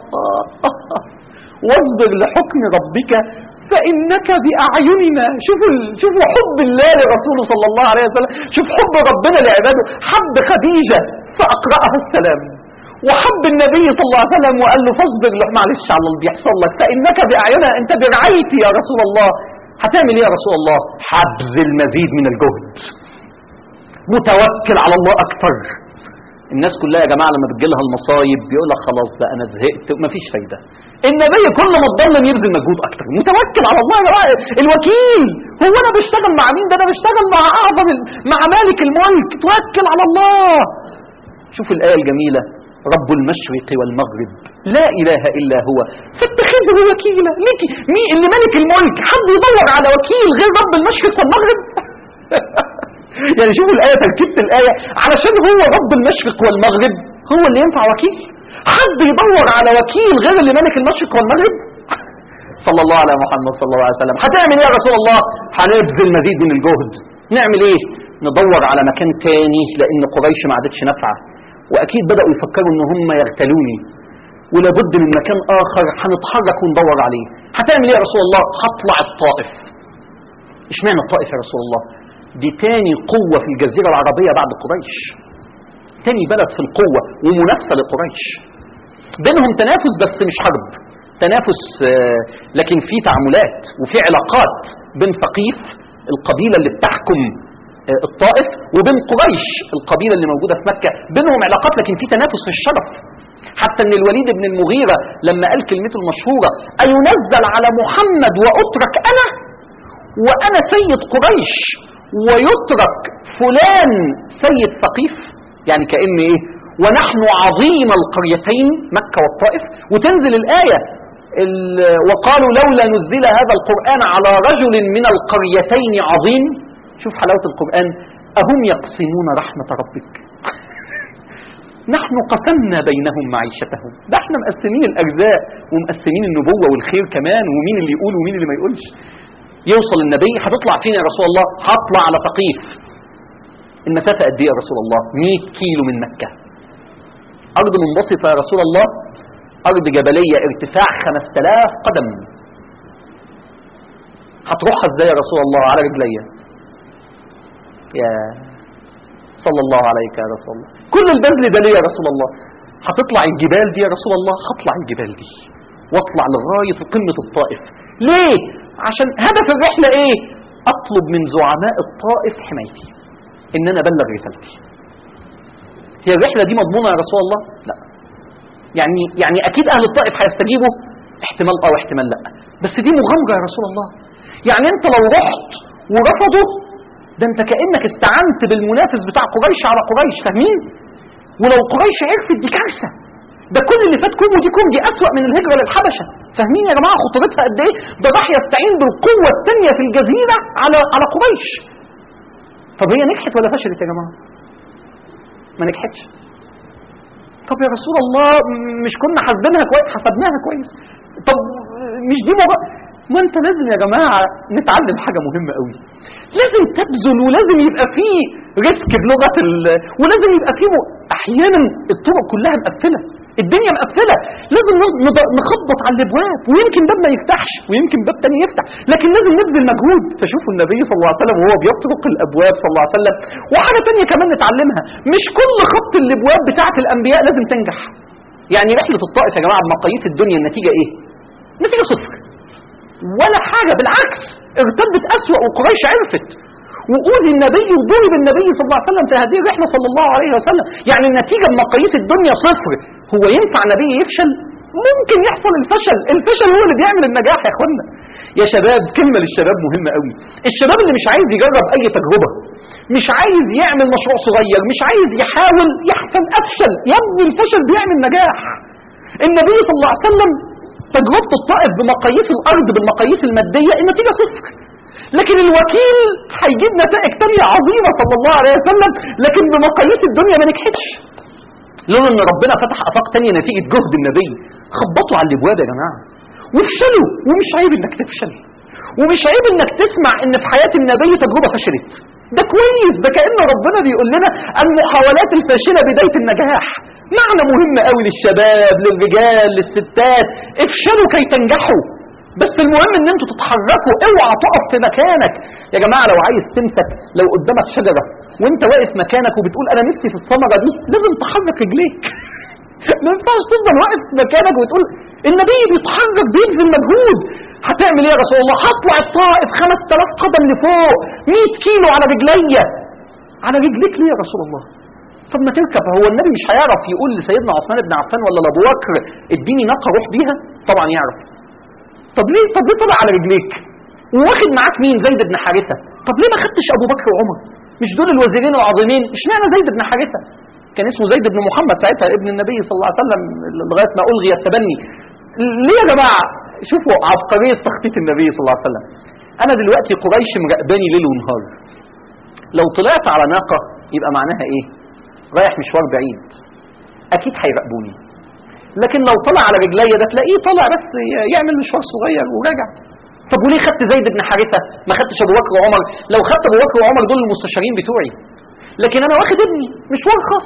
واصبر لحكم ربك فإنك بأعيننا شوفوا ال- شوفوا حب الله لرسوله صلى الله عليه وسلم شوف حب ربنا لعباده حب خديجة فأقرأها السلام وحب النبي صلى الله عليه وسلم وقال له فاصبر له معلش على اللي بيحصل لك فإنك بأعيننا أنت برعايتي يا رسول الله هتعمل إيه يا رسول الله حبذ المزيد من الجهد متوكل على الله أكتر الناس كلها يا جماعه لما بتجيلها المصايب بيقول لك خلاص بقى انا زهقت مفيش فايده النبي كل ما تضلم يبذل مجهود اكتر متوكل على الله يا جماعه الوكيل هو انا بشتغل مع مين ده انا بشتغل مع اعظم ال- مع مالك الملك توكل على الله شوف الايه الجميله رب المشرق والمغرب لا اله الا هو فاتخذه وكيلا ليك مين اللي ملك الملك حد يدور على وكيل غير رب المشرق والمغرب يعني شوفوا الآية تركيبة الآية علشان هو رب المشرق والمغرب هو اللي ينفع وكيل حد يدور على وكيل غير اللي ملك المشرق والمغرب صلى الله على محمد صلى الله عليه وسلم هتعمل ايه يا رسول الله هنبذل مزيد من الجهد نعمل ايه ندور على مكان تاني لان قريش ما عادتش نافعه واكيد بداوا يفكروا ان هم يغتالوني ولابد من مكان اخر هنتحرك وندور عليه هتعمل ايه يا رسول الله هطلع الطائف اشمعنى الطائف يا رسول الله دي تاني قوة في الجزيرة العربية بعد قريش تاني بلد في القوة ومنافسة لقريش بينهم تنافس بس مش حرب تنافس آه، لكن في تعاملات وفي علاقات بين ثقيف القبيلة اللي بتحكم آه، الطائف وبين قريش القبيلة اللي موجودة في مكة بينهم علاقات لكن في تنافس في الشرف حتى ان الوليد بن المغيرة لما قال كلمته المشهورة أينزل على محمد وأترك أنا وأنا سيد قريش ويترك فلان سيد ثقيف يعني كأن إيه ونحن عظيم القريتين مكة والطائف وتنزل الآية ال- وقالوا لولا نزل هذا القرآن على رجل من القريتين عظيم شوف حلاوة القرآن أهم يقسمون رحمة ربك نحن قسمنا بينهم معيشتهم ده احنا مقسمين الأجزاء ومقسمين النبوة والخير كمان ومين اللي يقول ومين اللي ما يقولش يوصل النبي هتطلع فين يا رسول الله هطلع على ثقيف المسافة قد ايه يا رسول الله 100 كيلو من مكة أرض منبسطة يا رسول الله أرض جبلية ارتفاع 5000 قدم هتروحها ازاي يا رسول الله على رجليا يا صلى الله عليك يا رسول الله كل البذل ده ليه يا رسول الله هتطلع الجبال دي يا رسول الله هطلع الجبال دي واطلع لغاية قمة الطائف ليه عشان هدف الرحلة ايه اطلب من زعماء الطائف حمايتي ان انا ابلغ رسالتي هي الرحلة دي مضمونة يا رسول الله لا يعني يعني اكيد اهل الطائف هيستجيبوا احتمال اه واحتمال لا بس دي مغامرة يا رسول الله يعني انت لو رحت ورفضوا ده انت كانك استعنت بالمنافس بتاع قريش على قريش فاهمين ولو قريش عرفت دي كارثه ده كل اللي فات كوم ودي كوم دي اسوأ من الهجره للحبشه فاهمين يا جماعه خطورتها قد ايه ده راح يستعين بالقوه الثانيه في الجزيره على على قريش طب هي نجحت ولا فشلت يا جماعه ما نجحتش طب يا رسول الله م- مش كنا حاسبينها كويس حسبناها كويس طب مش دي مبا... ما انت لازم يا جماعه نتعلم حاجه مهمه قوي لازم تبذل ولازم يبقى فيه ريسك بلغه ال... ولازم يبقى فيه م... احيانا الطرق كلها مقفله الدنيا مقفله لازم ن- نض- نخبط على الابواب ويمكن باب ما يفتحش ويمكن باب تاني يفتح لكن لازم نبذل مجهود فشوفوا النبي صلى الله عليه وسلم وهو بيطرق الابواب صلى الله عليه وسلم وحاجه تانية كمان نتعلمها مش كل خط الابواب بتاعه الانبياء لازم تنجح يعني رحله الطائف يا جماعه بمقاييس الدنيا النتيجه ايه نتيجه صفر ولا حاجة بالعكس ارتدت أسوأ وقريش عرفت وأوذي النبي وضرب النبي صلى الله عليه وسلم في هذه الرحلة صلى الله عليه وسلم يعني النتيجة بمقاييس الدنيا صفر هو ينفع نبي يفشل ممكن يحصل الفشل الفشل هو اللي بيعمل النجاح يا اخوانا يا شباب كلمة للشباب مهمة قوي الشباب اللي مش عايز يجرب أي تجربة مش عايز يعمل مشروع صغير مش عايز يحاول يحسن أفشل يا ابني الفشل بيعمل نجاح النبي صلى الله عليه وسلم تجربة الطائف بمقاييس الأرض بالمقاييس المادية النتيجة صفر لكن الوكيل هيجيب نتائج تانية عظيمة صلى الله عليه وسلم لكن بمقاييس الدنيا ما نجحتش لولا ان ربنا فتح افاق تانية نتيجة جهد النبي خبطوا على الابواب يا جماعة وافشلوا ومش عيب انك تفشل ومش عيب انك تسمع ان في حياة النبي تجربة فشلت ده كويس ده كأن ربنا بيقول لنا المحاولات الفاشلة بداية النجاح معنى مهم قوي للشباب للرجال للستات افشلوا كي تنجحوا بس المهم ان انتوا تتحركوا اوعى تقف في مكانك يا جماعه لو عايز تمسك لو قدامك شجره وانت واقف مكانك وبتقول انا نفسي في الثمره دي لازم تحرك رجليك ما ينفعش تفضل واقف في مكانك وتقول النبي بيتحرك بيبذل مجهود هتعمل ايه يا رسول الله هطلع الطائف 5000 قدم لفوق 100 كيلو على رجليا على رجليك ليه يا رسول الله طب ما تركب هو النبي مش هيعرف يقول لسيدنا عثمان بن عفان ولا لابو بكر اديني ناقه روح بيها طبعا يعرف طب ليه طب ليه طلع على رجليك وواخد معاك مين زيد بن حارثه طب ليه ما خدتش ابو بكر وعمر مش دول الوزيرين العظيمين اشمعنى زيد بن حارثه كان اسمه زيد بن محمد ساعتها ابن النبي صلى الله عليه وسلم لغايه ما الغي التبني ليه يا جماعه شوفوا عبقريه تخطيط النبي صلى الله عليه وسلم انا دلوقتي قريش مراقباني ليل ونهار لو طلعت على ناقه يبقى معناها ايه رايح مشوار بعيد اكيد هيراقبوني لكن لو طلع على رجليا ده تلاقيه طلع بس يعمل مشوار صغير وراجع طب وليه خدت زيد بن حارثه ما خدتش ابو بكر وعمر لو خدت ابو بكر وعمر دول المستشارين بتوعي لكن انا واخد ابني مشوار خاص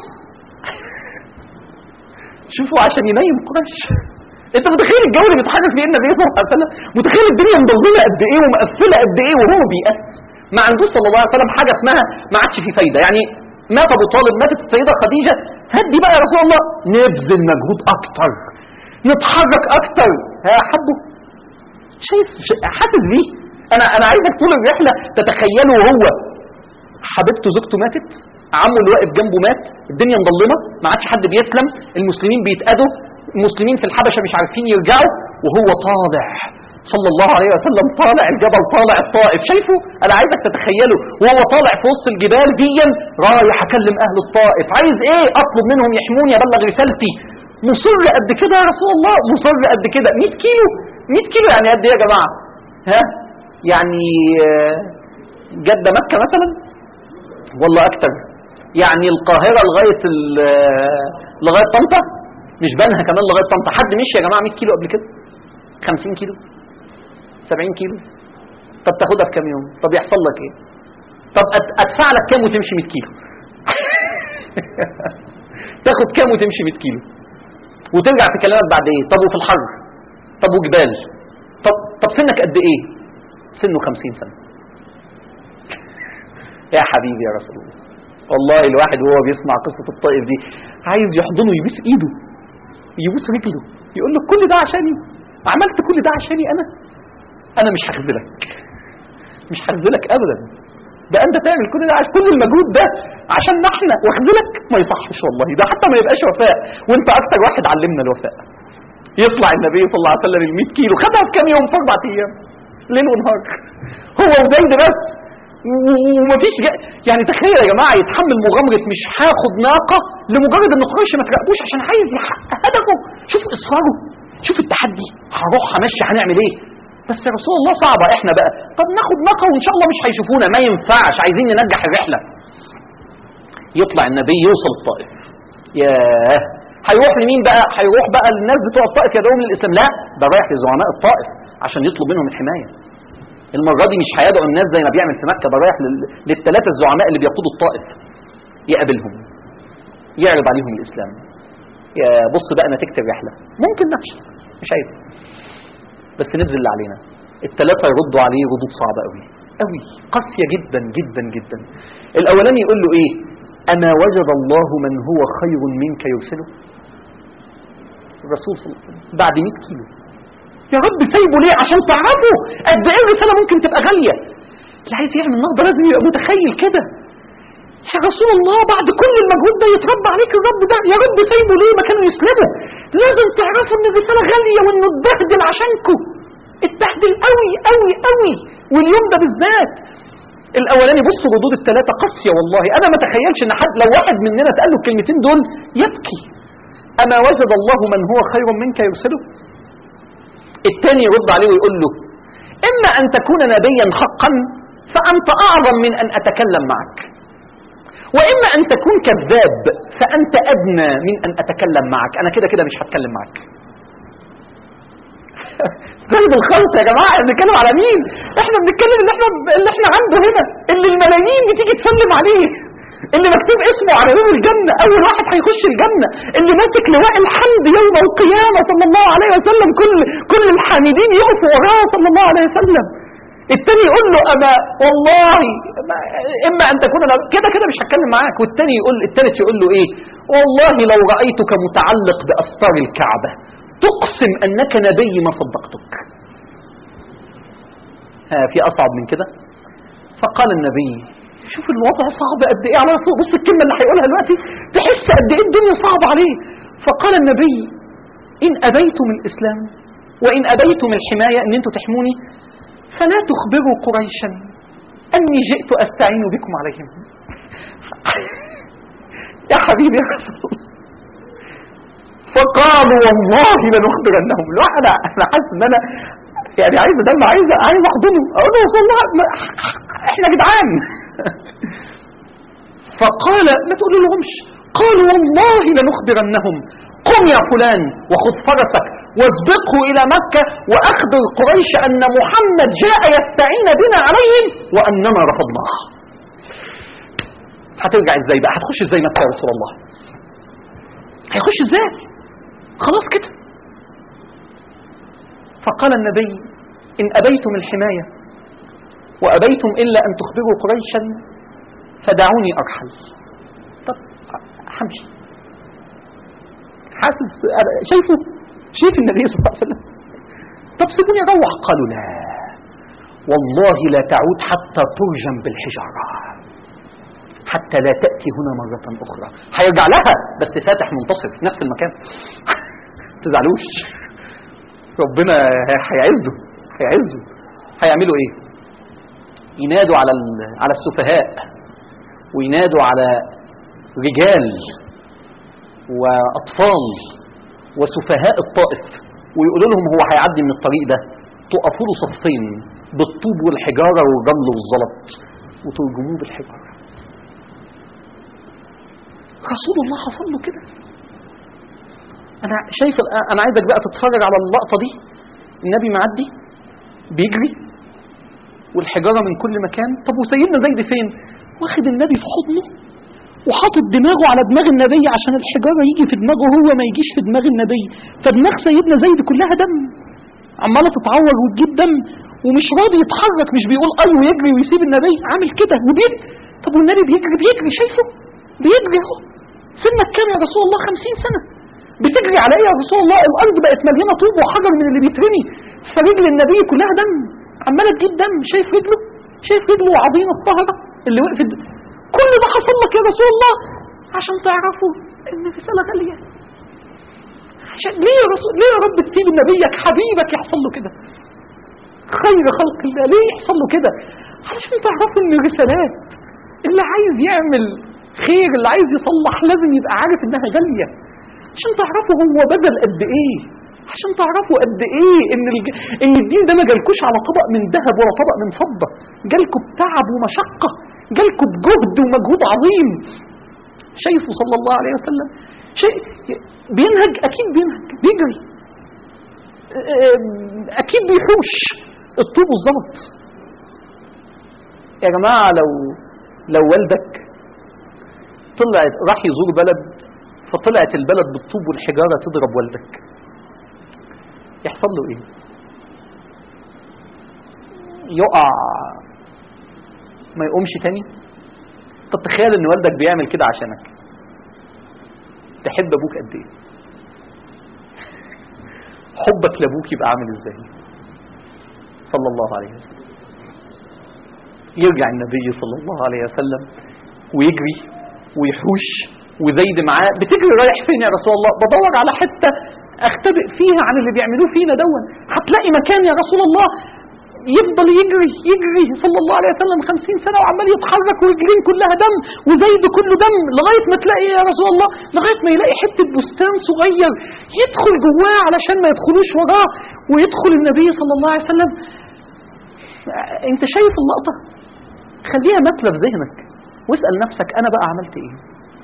شوفوا عشان ينيم قريش انت متخيل الجو اللي بيتحرك فيه النبي صلى الله عليه وسلم متخيل الدنيا مضلمه قد ايه ومقفله قد ايه وهو بيأس ما عندوش صلى الله عليه وسلم حاجه اسمها ما عادش في فايده يعني مات ابو طالب ماتت السيده خديجه هدي بقى يا رسول الله نبذل مجهود اكتر نتحرك اكتر ها حبه شايف حاسس بيه انا انا عايزك طول الرحله تتخيله وهو حبيبته زوجته ماتت عمه اللي واقف جنبه مات الدنيا مظلمه ما عادش حد بيسلم المسلمين بيتأذوا المسلمين في الحبشه مش عارفين يرجعوا وهو طالع صلى الله عليه وسلم طالع الجبل طالع الطائف شايفه انا عايزك تتخيله وهو طالع في وسط الجبال ديا رايح اكلم اهل الطائف عايز ايه اطلب منهم يحموني ابلغ رسالتي مصر قد كده يا رسول الله مصر قد كده 100 كيلو 100 كيلو يعني قد ايه يا جماعه ها يعني آه، جده مكه مثلا والله اكتر يعني القاهره لغايه ال- آه، لغايه طنطا مش بنها كمان لغايه طنطا حد مشي يا جماعه 100 كيلو قبل كده 50 كيلو 70 كيلو طب تاخدها في كام يوم طب يحصل لك ايه طب أد- ادفع لك كام وتمشي 100 كيلو تاخد كام وتمشي 100 كيلو وترجع تكلمك بعد ايه طب وفي الحر طب وجبال طب طب سنك قد ايه سنه 50 سنه يا حبيبي يا رسول الله والله الواحد وهو بيسمع قصة الطائف دي عايز يحضنه يبوس ايده يبوس رجله يقول له كل ده عشاني عملت كل ده عشاني انا انا مش هخذلك مش هخذلك ابدا ده انت تعمل كل ده عشان كل المجهود ده عشان احنا واخذلك ما يصحش والله ده حتى ما يبقاش وفاء وانت اكتر واحد علمنا الوفاء يطلع النبي صلى الله عليه وسلم ال 100 كيلو خدها في كام يوم في اربع ايام ليل ونهار هو وزيد بس و- ومفيش جا... يعني تخيل يا جماعه يتحمل مغامره مش هاخد ناقه لمجرد ان قريش ما تراقبوش عشان عايز يحقق هدفه شوف اصراره شوف التحدي هروح همشي هنعمل ايه بس يا رسول الله صعبه احنا بقى طب ناخد ناقه وان شاء الله مش هيشوفونا ما ينفعش عايزين ننجح الرحله يطلع النبي يوصل الطائف ياه هيروح لمين بقى هيروح بقى للناس بتوع الطائف يدعوهم للاسلام لا ده رايح لزعماء الطائف عشان يطلب منهم الحمايه المره دي مش هيدعو الناس زي ما بيعمل في مكه ده رايح لل- للثلاثه الزعماء اللي بيقودوا الطائف يقابلهم يعرض عليهم الاسلام يا بص بقى نتيجه الرحله ممكن نفشل مش عيب بس نبذل اللي علينا الثلاثه يردوا عليه ردود صعبه قوي قوي قاسيه جدا جدا جدا الاولاني يقول له ايه اما وجد الله من هو خير منك يرسله الرسول صلى الله عليه وسلم بعد 100 كيلو يا رب سايبه ليه عشان تعرفوا قد ايه الرساله ممكن تبقى غاليه اللي عايز يعمل نهضه لازم يبقى متخيل كده يا رسول الله بعد كل المجهود ده يتربى عليك الرب ده يا رب سايبه ليه ما كانوا يسلموا لازم تعرفوا ان الرساله غاليه وانه اتبهدل عشانكم اتبهدل قوي قوي قوي واليوم ده بالذات الاولاني بصوا ردود الثلاثه قاسيه والله انا ما اتخيلش ان حد لو واحد مننا اتقال له الكلمتين دول يبكي اما وجد الله من هو خير منك يرسله الثاني يرد عليه ويقول له اما ان تكون نبيا حقا فانت اعظم من ان اتكلم معك واما ان تكون كذاب فانت ادنى من ان اتكلم معك انا كده كده مش هتكلم معك زي بالخلط يا جماعه احنا بنتكلم على مين احنا بنتكلم اللي احنا اللي احنا عنده هنا اللي الملايين بتيجي تسلم عليه اللي مكتوب اسمه على باب الجنة أول واحد هيخش الجنة اللي ماسك لواء الحمد يوم القيامة صلى الله عليه وسلم كل كل الحامدين يقفوا وراه صلى الله عليه وسلم التاني يقول له أما والله ما- إما أن تكون أنا كده كده مش هتكلم معاك والتاني يقول التالت يقول له إيه والله لو رأيتك متعلق بأستار الكعبة تقسم أنك نبي ما صدقتك ها في أصعب من كده فقال النبي شوف الوضع صعب قد ايه على رسول بص الكلمه اللي هيقولها دلوقتي تحس قد ايه الدنيا صعبه عليه فقال النبي ان ابيتم الاسلام وان ابيتم الحمايه ان انتم تحموني فلا تخبروا قريشا اني جئت استعين بكم عليهم يا حبيبي يا رسول الله فقالوا والله لنخبرنهم لا انا انا حاسس ان انا يعني عايز دم عايز عايز احضنه اقول له يا رسول الله ما- احنا جدعان فقال ما تقولوا لهمش قالوا والله لنخبرنهم قم يا فلان وخذ فرسك واسبقه الى مكه واخبر قريش ان محمد جاء يستعين بنا عليهم واننا رفضناه هترجع ازاي بقى هتخش ازاي مكه يا رسول الله هيخش ازاي خلاص كده فقال النبي إن أبيتم الحماية وأبيتم إلا أن تخبروا قريشا فدعوني أرحل طب همشي حاسس شايفه شايف النبي صلى الله عليه وسلم طب سيبوني أروح قالوا لا والله لا تعود حتى ترجم بالحجارة حتى لا تأتي هنا مرة أخرى هيرجع لها بس فاتح منتصر في نفس المكان تزعلوش ربنا هيعزه هيعزه هيعملوا ايه ينادوا على ال- على السفهاء وينادوا على رجال واطفال وسفهاء الطائف ويقولوا لهم هو هيعدي من الطريق ده تقفوا له صفين بالطوب والحجاره والرمل والزلط وترجموه بالحجاره رسول الله حصل له كده انا شايف الآن- انا عايزك بقى تتفرج على اللقطه دي النبي معدي بيجري والحجاره من كل مكان طب وسيدنا زيد فين واخد النبي في حضنه وحاطط دماغه على دماغ النبي عشان الحجاره يجي في دماغه هو ما يجيش في دماغ النبي فدماغ سيدنا زيد كلها دم عماله تتعور وتجيب دم ومش راضي يتحرك مش بيقول اي ويجري ويسيب النبي عامل كده وبيجري طب والنبي بيجري بيجري شايفه بيجري اهو سنك كام يا رسول الله خمسين سنه بتجري على ايه يا رسول الله الارض بقت مليانه طوب وحجر من اللي بيترمي فرجل النبي كلها دم عماله تجيب دم شايف رجله شايف رجله وعظيمه الطهره اللي وقفت كل ده حصل لك يا رسول الله عشان تعرفوا ان الرساله غاليه عشان ليه يا رسول ليه يا رب تسيب نبيك حبيبك يحصل له كده خير خلق الله ليه يحصل له كده علشان تعرفوا ان الرسالات اللي عايز يعمل خير اللي عايز يصلح لازم يبقى عارف انها غاليه عشان تعرفوا هو بذل قد ايه عشان تعرفوا قد ايه ان الج... ان الدين ده ما جالكوش على طبق من ذهب ولا طبق من فضه جالكوا بتعب ومشقه جالكوا بجهد ومجهود عظيم شايفه صلى الله عليه وسلم شيء بينهج اكيد بينهج بيجري آه، اكيد بيحوش الطوب والزلط يا جماعه لو لو والدك طلع راح يزور بلد فطلعت البلد بالطوب والحجاره تضرب والدك يحصل له ايه يقع ما يقومش تاني طب تخيل ان والدك بيعمل كده عشانك تحب ابوك قد ايه حبك لابوك يبقى عامل ازاي صلى الله عليه وسلم يرجع النبي صلى الله عليه وسلم ويجري ويحوش وزيد معاه بتجري رايح فين يا رسول الله بدور على حته اختبئ فيها عن اللي بيعملوه فينا دون هتلاقي مكان يا رسول الله يفضل يجري يجري صلى الله عليه وسلم خمسين سنة وعمال يتحرك ورجلين كلها دم وزيد كله دم لغاية ما تلاقي يا رسول الله لغاية ما يلاقي حتة بستان صغير يدخل جواه علشان ما يدخلوش وراه ويدخل النبي صلى الله عليه وسلم انت شايف اللقطة خليها متلة في ذهنك واسأل نفسك انا بقى عملت ايه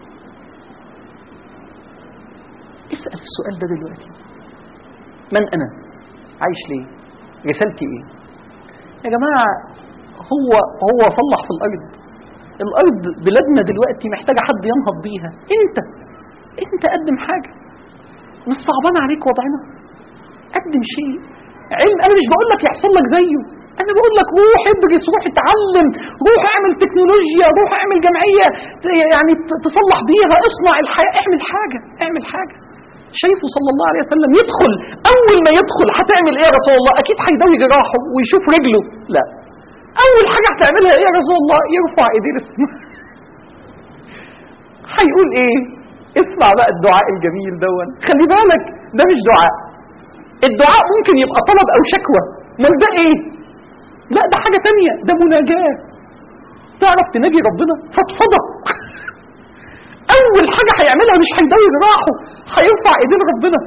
اسأل السؤال ده دلوقتي من انا عايش ليه رسالتي ايه يا جماعة هو هو صلح في الارض الارض بلادنا دلوقتي محتاجة حد ينهض بيها انت انت قدم حاجة مش صعبان عليك وضعنا قدم شيء علم انا مش بقول لك يحصل لك زيه انا بقول لك روح ادرس روح اتعلم روح اعمل تكنولوجيا روح اعمل جمعيه يعني تصلح بيها اصنع الحياه اعمل حاجه اعمل حاجه شايفه صلى الله عليه وسلم يدخل اول ما يدخل هتعمل ايه يا رسول الله اكيد هيدوي جراحه ويشوف رجله لا اول حاجه هتعملها ايه يا رسول الله يرفع ايديه للسماء هيقول ايه اسمع بقى الدعاء الجميل دون خلي بالك ده مش دعاء الدعاء ممكن يبقى طلب او شكوى امال ده ايه لا ده حاجه تانية ده مناجاه تعرف تناجي ربنا فضفضه اول حاجه هيعملها مش هيدوي جراحه هيرفع ايدين ربنا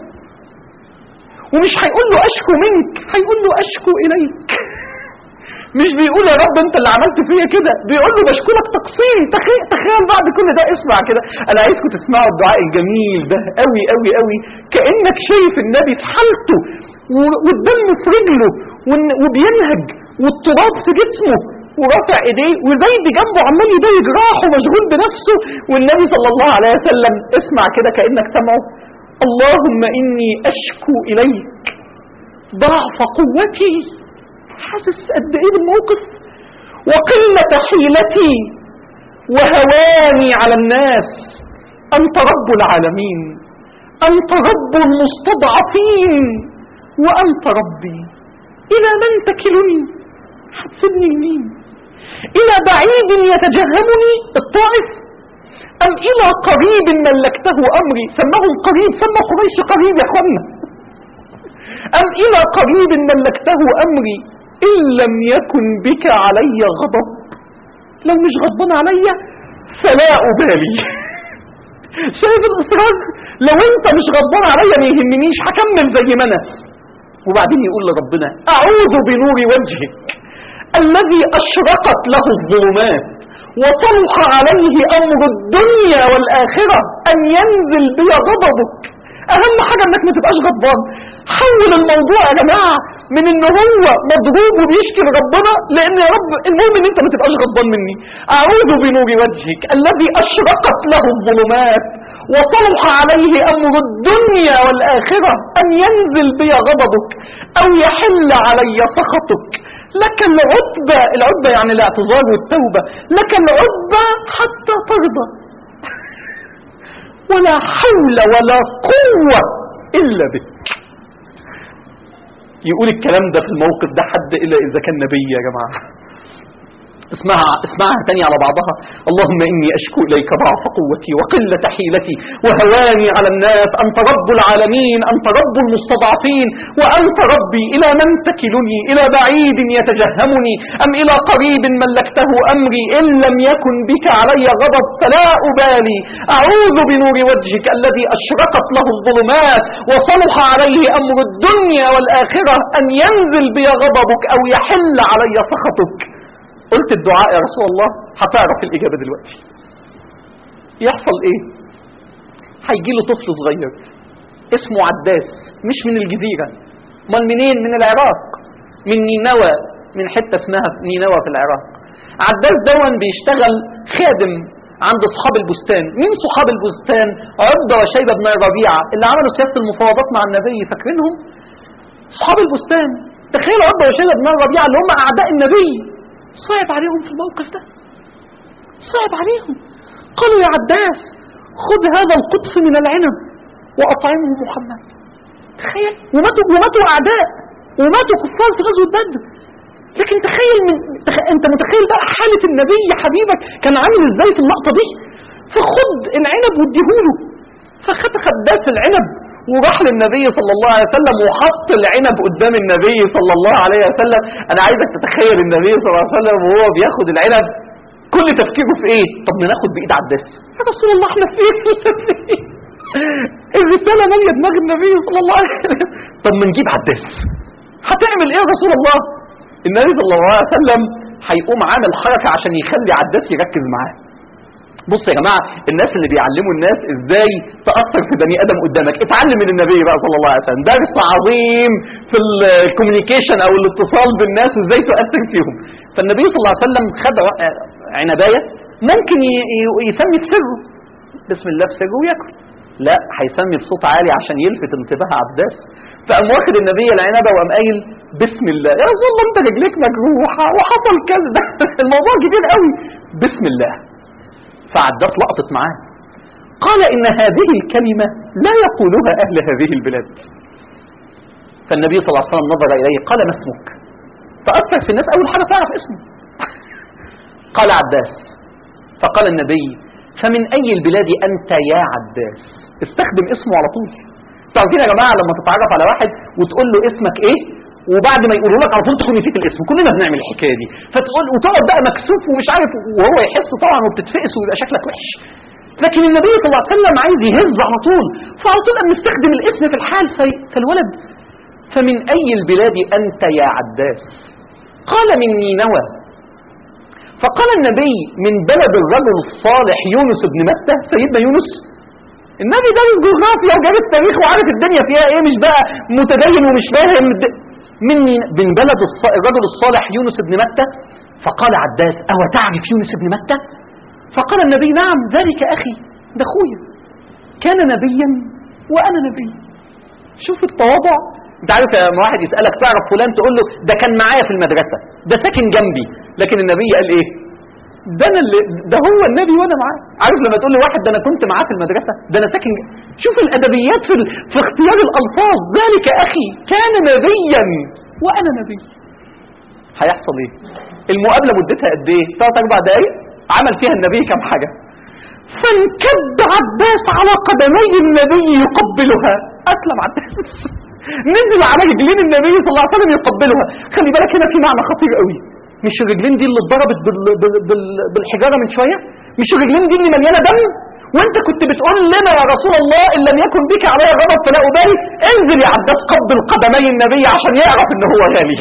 ومش هيقول له اشكو منك هيقول له اشكو اليك مش بيقول يا رب انت اللي عملت فيا كده بيقول له بشكو لك تقصيري تخيل, تخيل بعد كل ده اسمع كده انا عايزكم تسمعوا الدعاء الجميل ده قوي قوي قوي كانك شايف النبي في حالته والدم في رجله وبينهج والتراب في جسمه ورافع ايديه وزيد جنبه عمال يضايق جراحه مشغول بنفسه والنبي صلى الله عليه وسلم اسمع كده كانك سمعه اللهم اني اشكو اليك ضعف قوتي حاسس قد ايه بالموقف وقلة حيلتي وهواني على الناس انت رب العالمين انت رب المستضعفين وانت ربي الى من تكلني هتسيبني لمين الى بعيد يتجهمني الطائف ام الى قريب ملكته امري سماهم قريب سمى قريش قريب يا اخوانا ام الى قريب ملكته امري ان لم يكن بك علي غضب لو مش غضبان عليا فلا ابالي شايف الاصرار لو انت مش غضبان عليا ما يهمنيش هكمل زي ما انا وبعدين يقول لربنا اعوذ بنور وجهك الذي اشرقت له الظلمات وصلح عليه امر الدنيا والاخره ان ينزل بي غضبك اهم حاجه انك ما تبقاش غضبان حول الموضوع يا جماعه من ان هو مضروب وبيشكي لربنا لان يا رب المهم ان انت ما تبقاش غضبان مني اعوذ بنور وجهك الذي اشرقت له الظلمات وصلح عليه امر الدنيا والاخره ان ينزل بي غضبك او يحل علي سخطك لك العتبة العتبة يعني الاعتذار والتوبة لك العتبة حتى ترضى ولا حول ولا قوة إلا بك يقول الكلام ده في الموقف ده حد إلا إذا كان نبي يا جماعة اسمعها اسمعها تاني على بعضها اللهم إني أشكو إليك ضعف قوتي وقلة حيلتي وهواني على الناس أنت رب العالمين أنت رب المستضعفين وأنت ربي إلى من تكلني إلى بعيد يتجهمني أم إلى قريب ملكته أمري إن لم يكن بك علي غضب فلا أبالي أعوذ بنور وجهك الذي أشرقت له الظلمات وصلح عليه أمر الدنيا والآخرة أن ينزل بي غضبك أو يحل علي سخطك قلت الدعاء يا رسول الله هتعرف الإجابة دلوقتي يحصل إيه هيجي له طفل صغير اسمه عداس مش من الجزيرة امال منين من العراق من نينوى من حته اسمها نينوى في العراق عداس دون بيشتغل خادم عند اصحاب البستان مين صحاب البستان عبده وشيبه بن ربيعه اللي عملوا سياسه المفاوضات مع النبي فاكرينهم اصحاب البستان تخيلوا عبده وشيبه بن ربيعه اللي هم اعداء النبي صعب عليهم في الموقف ده صعب عليهم قالوا يا عداس خذ هذا القطف من العنب واطعمه محمد تخيل وماتوا وماتوا اعداء وماتوا كفار في غزوه بدر لكن تخيل من تخ... انت متخيل بقى حاله النبي حبيبك كان عامل ازاي في اللقطه دي فخد العنب واديهوله فخد خدات العنب وراح للنبي صلى الله عليه وسلم وحط العنب قدام النبي صلى الله عليه وسلم انا عايزك تتخيل النبي صلى الله عليه وسلم وهو بياخد العنب كل تفكيره في ايه طب ما ناخد بايد عباس يا رسول الله احنا فين الرسالة مالية دماغ النبي صلى الله عليه وسلم طب ما نجيب عباس هتعمل ايه يا رسول الله النبي صلى الله عليه وسلم هيقوم عامل حركة عشان يخلي عباس يركز معاه بص يا جماعة الناس اللي بيعلموا الناس ازاي تأثر في بني ادم قدامك اتعلم من النبي بقى صلى الله عليه وسلم درس عظيم في الكوميونيكيشن او الاتصال بالناس وازاي تؤثر فيهم فالنبي صلى الله عليه وسلم خد عنباية ممكن يسمي بسره بسم الله بسره وياكل لا هيسمي بصوت عالي عشان يلفت انتباه عباس فقام واخد النبي العنبه وقام قايل بسم الله يا رسول الله انت رجليك مجروحه وحصل كذا الموضوع كبير قوي بسم الله فعداس لقطت معاه قال ان هذه الكلمه لا يقولها اهل هذه البلاد فالنبي صلى الله عليه وسلم نظر اليه قال ما اسمك فاثر في الناس اول حاجه تعرف اسمه قال عباس فقال النبي فمن اي البلاد انت يا عباس استخدم اسمه على طول تعرفين يا جماعه لما تتعرف على واحد وتقول له اسمك ايه وبعد ما يقولوا لك على طول تكون نسيت الاسم كلنا بنعمل الحكايه دي فتقول وتقعد بقى مكسوف ومش عارف وهو يحس طبعا وبتتفقس ويبقى شكلك وحش لكن النبي صلى الله عليه وسلم عايز يهز على طول فعلى طول قام مستخدم الاسم في الحال في فالولد فمن اي البلاد انت يا عباس قال من نينوى فقال النبي من بلد الرجل الصالح يونس بن متى سيدنا يونس النبي ده الجغرافيا وجاب التاريخ وعارف الدنيا فيها ايه مش بقى متدين ومش فاهم من من بلد الرجل الصالح يونس بن متى فقال عباس أو تعرف يونس بن متى فقال النبي نعم ذلك أخي ده أخويا كان نبيا وأنا نبي شوف التواضع انت عارف لما واحد يسألك تعرف فلان تقول له ده كان معايا في المدرسة ده ساكن جنبي لكن النبي قال ايه ده انا اللي ده هو النبي وانا معاه عارف لما تقول لواحد ده انا كنت معاه في المدرسه ده انا ساكن شوف الادبيات في ال... في اختيار الالفاظ ذلك اخي كان نبيا وانا نبي هيحصل ايه المقابله مدتها قد ايه ثلاث اربع دقايق عمل فيها النبي كام حاجه فانكب عباس على قدمي النبي يقبلها اسلم عباس نزل على رجلين النبي صلى الله عليه وسلم يقبلها خلي بالك هنا في معنى خطير قوي مش الرجلين دي اللي اتضربت بال... بال... بال... بالحجاره من شويه مش الرجلين دي اللي مليانه دم وانت كنت بتقول لنا يا رسول الله ان لم يكن بك علي غضب فلا ابالي انزل يا عباس قبل قدمي النبي عشان يعرف ان هو غالي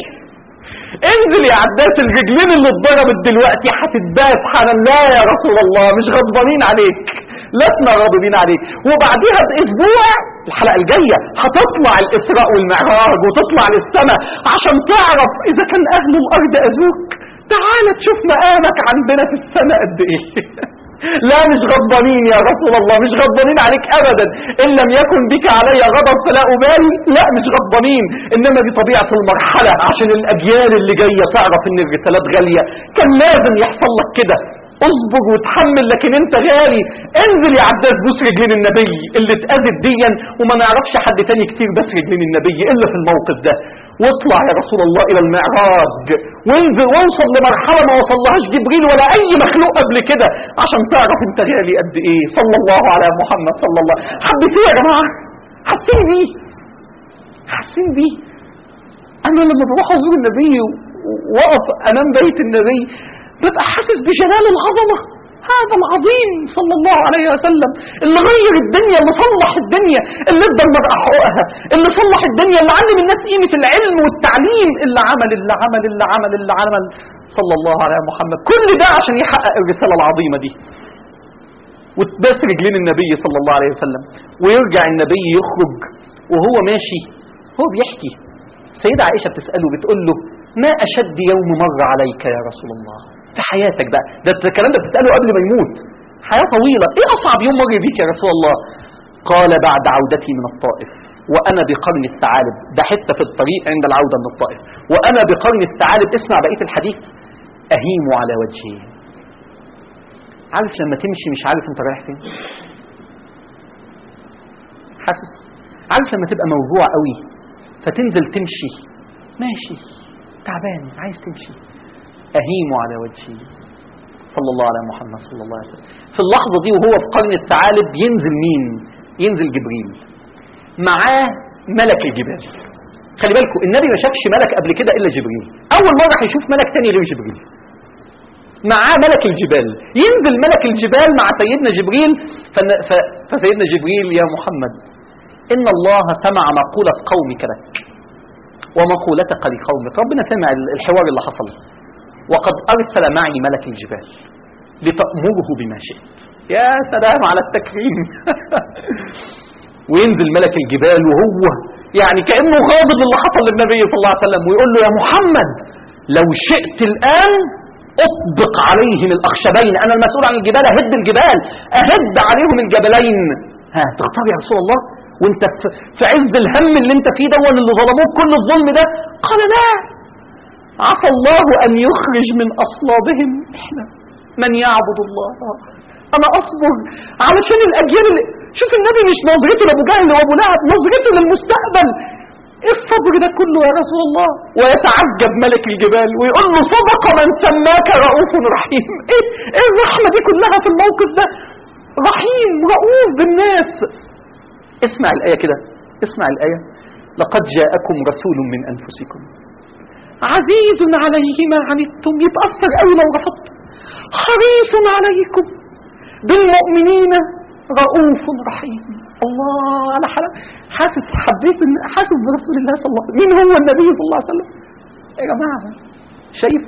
انزل يا عباس الرجلين اللي اتضربت دلوقتي هتتباس حالا لا يا رسول الله مش غضبانين عليك لسنا غاضبين عليك وبعديها باسبوع الحلقه الجايه هتطلع الاسراء والمعراج وتطلع للسماء عشان تعرف اذا كان اهل الارض اذوك تعال تشوف مقامك عندنا في السماء قد ايه لا مش غضبانين يا رسول الله مش غضبانين عليك ابدا ان لم يكن بك علي غضب فلا ابالي لا مش غضبانين انما دي طبيعه المرحله عشان الاجيال اللي جايه تعرف ان الرسالات غاليه كان لازم يحصل لك كده اصبر وتحمل لكن انت غالي انزل يا عباس بوس رجلين النبي اللي اتأذت ديا وما نعرفش حد تاني كتير بس رجلين النبي الا في الموقف ده واطلع يا رسول الله الى المعراج وانزل واوصل لمرحله ما وصلهاش جبريل ولا اي مخلوق قبل كده عشان تعرف انت غالي قد ايه صلى الله على محمد صلى الله حبيتيه يا جماعه حاسين بيه حاسين بيه انا لما بروح ازور النبي واقف امام بيت النبي ببقى حاسس بجلال العظمة هذا العظيم صلى الله عليه وسلم اللي غير الدنيا اللي صلح الدنيا اللي ادى المرأة حقوقها اللي صلح الدنيا اللي علم الناس قيمة العلم والتعليم اللي عمل اللي عمل اللي عمل اللي عمل صلى الله على محمد كل ده عشان يحقق الرسالة العظيمة دي وتباس رجلين النبي صلى الله عليه وسلم ويرجع النبي يخرج وهو ماشي هو بيحكي سيدة عائشة بتسأله بتقول له ما أشد يوم مر عليك يا رسول الله في حياتك بقى ده الكلام ده بتسأله قبل ما يموت حياة طويلة ايه أصعب يوم مر بيك يا رسول الله قال بعد عودتي من الطائف وأنا بقرن الثعالب ده حتة في الطريق عند العودة من الطائف وأنا بقرن الثعالب اسمع بقية الحديث أهيم على وجهي عارف لما تمشي مش عارف انت رايح فين حاسس عارف لما تبقى موجوع قوي فتنزل تمشي ماشي تعبان عايز تمشي أهيم على وجهي صلى الله على محمد صلى الله عليه وسلم في اللحظة دي وهو في قرن الثعالب ينزل مين ينزل جبريل معاه ملك الجبال خلي بالكم النبي ما شافش ملك قبل كده إلا جبريل أول مرة هيشوف ملك تاني غير جبريل معاه ملك الجبال ينزل ملك الجبال مع سيدنا جبريل فن- ف- فسيدنا جبريل يا محمد إن الله سمع مقولة قومك لك ومقولتك لقومك ربنا سمع ال- الحوار اللي حصل وقد أرسل معي ملك الجبال لتأمره بما شئت يا سلام على التكريم وينزل ملك الجبال وهو يعني كأنه غاضب اللي حصل للنبي صلى الله عليه وسلم ويقول له يا محمد لو شئت الآن أطبق عليهم الأخشبين أنا المسؤول عن الجبال أهد الجبال أهد عليهم الجبلين ها تختار يا رسول الله وانت في- في عز الهم اللي انت فيه ده اللي ظلموك كل الظلم ده قال لا عسى الله أن يخرج من أصلابهم إحنا من يعبد الله أنا أصبر علشان الأجيال اللي شوف النبي مش نظرته لأبو جهل وأبو لهب نظرته للمستقبل إيه الصبر ده كله يا رسول الله ويتعجب ملك الجبال ويقول له صدق من سماك رؤوف رحيم إيه, إيه الرحمة دي كلها في الموقف ده رحيم رؤوف بالناس اسمع الآية كده اسمع الآية لقد جاءكم رسول من أنفسكم عزيز عليه ما عنتم يتأثر قوي لو رفضت حريص عليكم بالمؤمنين رؤوف رحيم الله على حلا حاسس حبيت إن- حاسس برسول الله صلى الله عليه وسلم مين هو النبي صلى الله عليه وسلم يا جماعة شايف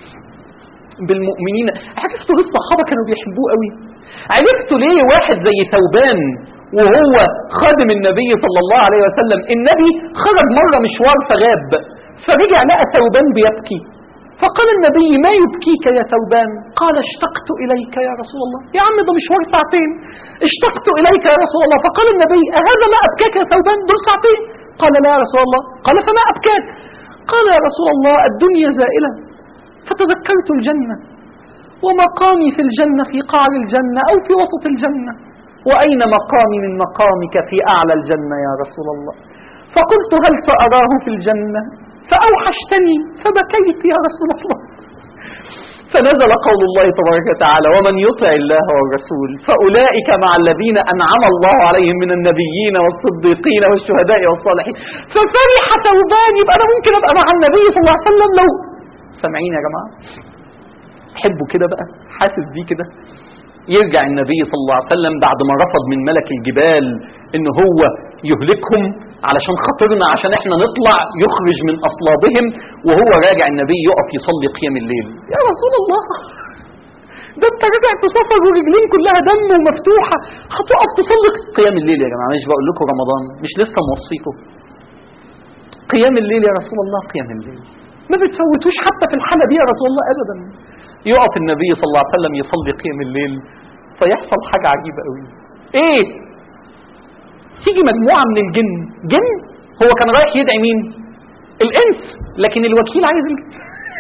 بالمؤمنين عرفتوا ليه الصحابة كانوا بيحبوه قوي عرفتوا ليه واحد زي ثوبان وهو خادم النبي صلى الله عليه وسلم النبي خرج مرة مشوار فغاب فرجع لقى ثوبان بيبكي فقال النبي ما يبكيك يا ثوبان قال اشتقت إليك يا رسول الله يا عم ده مشوار ساعتين اشتقت إليك يا رسول الله فقال النبي أهذا ما أبكاك يا ثوبان دول ساعتين قال لا يا رسول الله قال فما أبكاك قال يا رسول الله الدنيا زائلة فتذكرت الجنة ومقامي في الجنة في قعر الجنة أو في وسط الجنة وأين مقامي من مقامك في أعلى الجنة يا رسول الله فقلت هل سأراه في الجنة فأوحشتني فبكيت يا رسول الله فنزل قول الله تبارك وتعالى ومن يطع الله والرسول فأولئك مع الذين أنعم الله عليهم من النبيين والصديقين والشهداء والصالحين ففرح ثوبان يبقى أنا ممكن أبقى مع النبي صلى الله عليه وسلم لو سامعين يا جماعة حبوا كده بقى حاسس بيه كده يرجع النبي صلى الله عليه وسلم بعد ما رفض من ملك الجبال ان هو يهلكهم علشان خاطرنا عشان احنا نطلع يخرج من اصلابهم وهو راجع النبي يقف يصلي قيام الليل يا رسول الله ده انت راجع تسافر ورجلين كلها دم ومفتوحه هتقف تصلي قيام الليل يا جماعه مش بقول لكم رمضان مش لسه موصيكم قيام الليل يا رسول الله قيام الليل ما بتفوتوش حتى في الحالة دي يا رسول الله أبدا يقف النبي صلى الله عليه وسلم يصلي قيام الليل فيحصل حاجة عجيبة قوي ايه تيجي مجموعة من الجن جن هو كان رايح يدعي مين الانس لكن الوكيل عايز الجن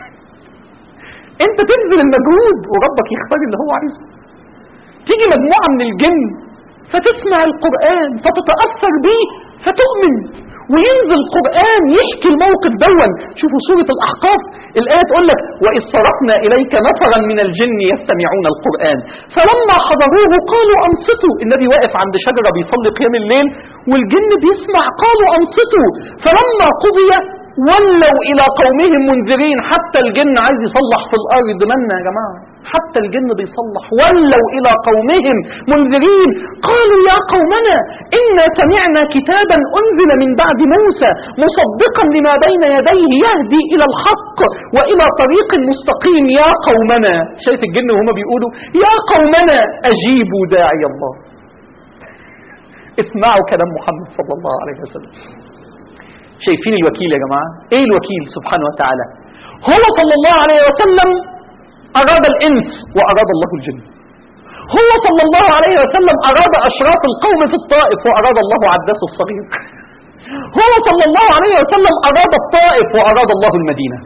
انت تبذل المجهود وربك يختار اللي هو عايزه تيجي مجموعة من الجن فتسمع القرآن فتتأثر به فتؤمن وينزل القرآن يحكي الموقف دون شوفوا سورة الأحقاف الآية تقول لك وإذ صرفنا إليك نفرا من الجن يستمعون القرآن فلما حضروه قالوا أنصتوا النبي واقف عند شجرة بيصلي قيام الليل والجن بيسمع قالوا أنصتوا فلما قضي ولوا إلى قومهم منذرين حتى الجن عايز يصلح في الأرض منا يا جماعة حتى الجن بيصلح ولوا إلى قومهم منذرين قالوا يا قومنا إنا سمعنا كتابا أنزل من بعد موسى مصدقا لما بين يديه يهدي إلى الحق وإلى طريق مستقيم يا قومنا شايف الجن وهما بيقولوا يا قومنا أجيبوا داعي الله اسمعوا كلام محمد صلى الله عليه وسلم شايفين الوكيل يا جماعة ايه الوكيل سبحانه وتعالى هو صلى الله عليه وسلم أراد الإنس وأراد الله الجن هو صلى الله عليه وسلم أراد أشراف القوم في الطائف وأراد الله عباس الصغير هو صلى الله عليه وسلم أراد الطائف وأراد الله المدينة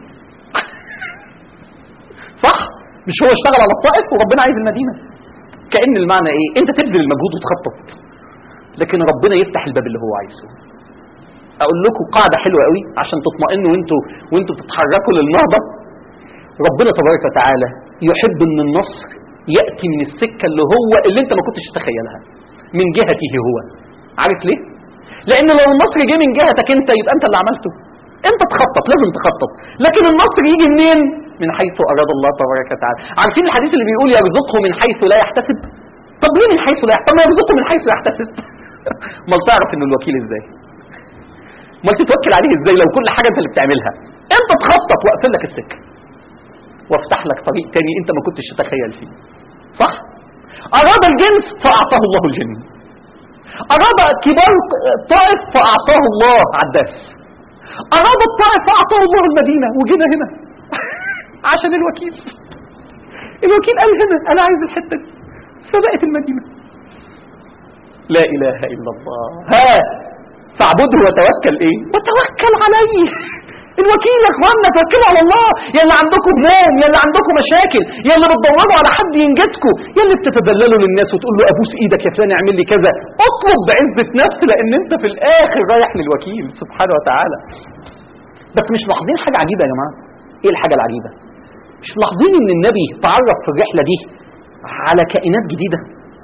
صح؟ مش هو اشتغل على الطائف وربنا عايز المدينة كأن المعنى ايه انت تبذل المجهود وتخطط لكن ربنا يفتح الباب اللي هو عايزه اقول لكم قاعدة حلوة قوي عشان تطمئنوا وانتوا وانتوا بتتحركوا للنهضة ربنا تبارك وتعالى يحب ان النصر يأتي من السكة اللي هو اللي انت ما كنتش تتخيلها من جهته هو عارف ليه لان لو النصر جه من جهتك انت يبقى انت اللي عملته انت تخطط لازم تخطط لكن النصر يجي منين من حيث اراد الله تبارك وتعالى عارفين الحديث اللي بيقول يرزقه من حيث لا يحتسب طب ليه من حيث لا يحتسب طب ما يرزقه من حيث لا يحتسب امال تعرف انه الوكيل ازاي امال تتوكل عليه ازاي لو كل حاجه انت اللي بتعملها انت تخطط واقفل لك السكه وافتح لك طريق تاني انت ما كنتش تتخيل فيه صح اراد الجنس فاعطاه الله الجن اراد كبار الطائف فاعطاه الله عباس اراد الطائف فاعطاه الله المدينه وجينا هنا عشان الوكيل الوكيل قال هنا انا عايز الحته دي فبقت المدينه لا اله الا الله ها فاعبده وتوكل ايه وتوكل عليه الوكيل يا اخوانا توكلوا على الله يا اللي عندكم هموم يا اللي عندكم مشاكل يا اللي بتدوروا على حد ينجدكم يا اللي بتتدللوا للناس وتقول له ابوس ايدك يا فلان اعمل لي كذا اطلب بعزه نفس لان انت في الاخر رايح للوكيل سبحانه وتعالى بس مش ملاحظين حاجه عجيبه يا جماعه ايه الحاجه العجيبه مش ملاحظين ان النبي تعرف في الرحله دي على كائنات جديده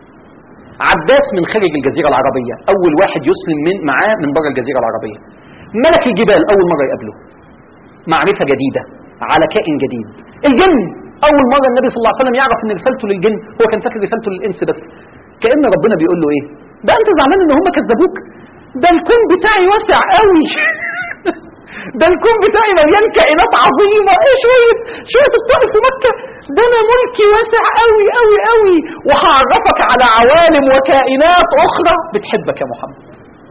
عباس من خارج الجزيره العربيه اول واحد يسلم من معاه من بره الجزيره العربيه ملك الجبال اول مره يقابله معرفة جديدة على كائن جديد الجن أول مرة النبي صلى الله عليه وسلم يعرف أن رسالته للجن هو كان فاكر رسالته للإنس بس كأن ربنا بيقول له إيه ده أنت زعلان إن هم كذبوك ده الكون بتاعي واسع قوي ده الكون بتاعي مليان كائنات عظيمة ايه شوية شوية الطائف في مكة ده انا ملكي واسع قوي قوي قوي وهعرفك على عوالم وكائنات اخرى بتحبك يا محمد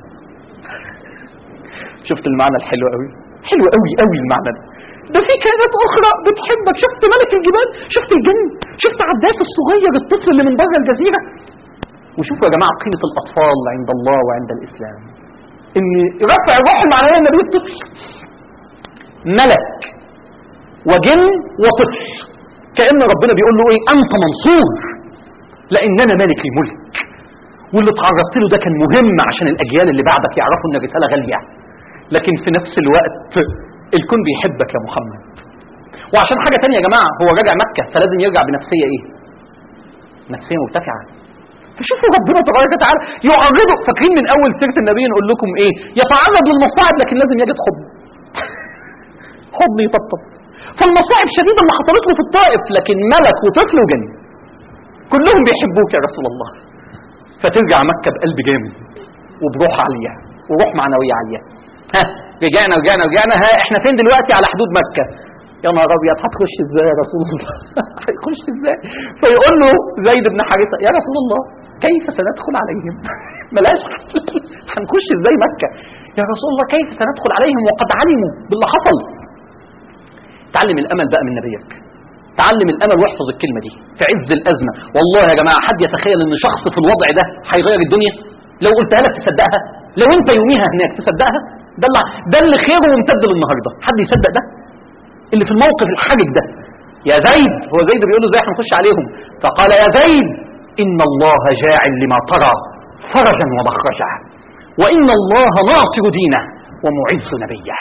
شفت المعنى الحلو قوي حلو قوي قوي المعنى ده ده في كائنات اخرى بتحبك شفت ملك الجبال شفت الجن شفت عباس الصغير الطفل اللي من بره الجزيره وشوفوا يا جماعه قيمه الاطفال عند الله وعند الاسلام ان رفع الروح المعنويه النبي الطفل ملك وجن وطفل كان ربنا بيقول له ايه انت منصور لان انا مالك الملك واللي اتعرضت له ده كان مهم عشان الاجيال اللي بعدك يعرفوا ان الرساله غاليه لكن في نفس الوقت الكون بيحبك يا محمد وعشان حاجة تانية يا جماعة هو راجع مكة فلازم يرجع بنفسية ايه نفسية مرتفعة فشوفوا ربنا تبارك وتعالى يعرضه فاكرين من اول سيرة النبي نقول لكم ايه يتعرض للمصاعب لكن لازم يجد حضن حضن يطبطب فالمصاعب شديدة اللي حصلت له في الطائف لكن ملك وطفل وجن كلهم بيحبوك يا رسول الله فترجع مكة بقلب جامد وبروح عالية وروح معنوية عالية ها رجعنا رجعنا رجعنا ها احنا فين دلوقتي على حدود مكة يا نهار ابيض هتخش ازاي يا رسول الله هيخش ازاي فيقول له زيد بن حارثة يا رسول الله كيف سندخل عليهم ملاش هنخش ازاي مكة يا رسول الله كيف سندخل عليهم وقد علموا باللي حصل تعلم الامل بقى من نبيك تعلم الامل واحفظ الكلمه دي في عز الازمه والله يا جماعه حد يتخيل ان شخص في الوضع ده هيغير الدنيا لو قلتها لك تصدقها لو انت يوميها هناك تصدقها ده اللي ده اللي خيره ممتد للنهارده حد يصدق ده اللي في الموقف الحرج ده يا زيد هو زيد بيقول له ازاي هنخش عليهم فقال يا زيد ان الله جاعل لما ترى فرجا ومخرجا وان الله ناصر دينه ومعز نبيه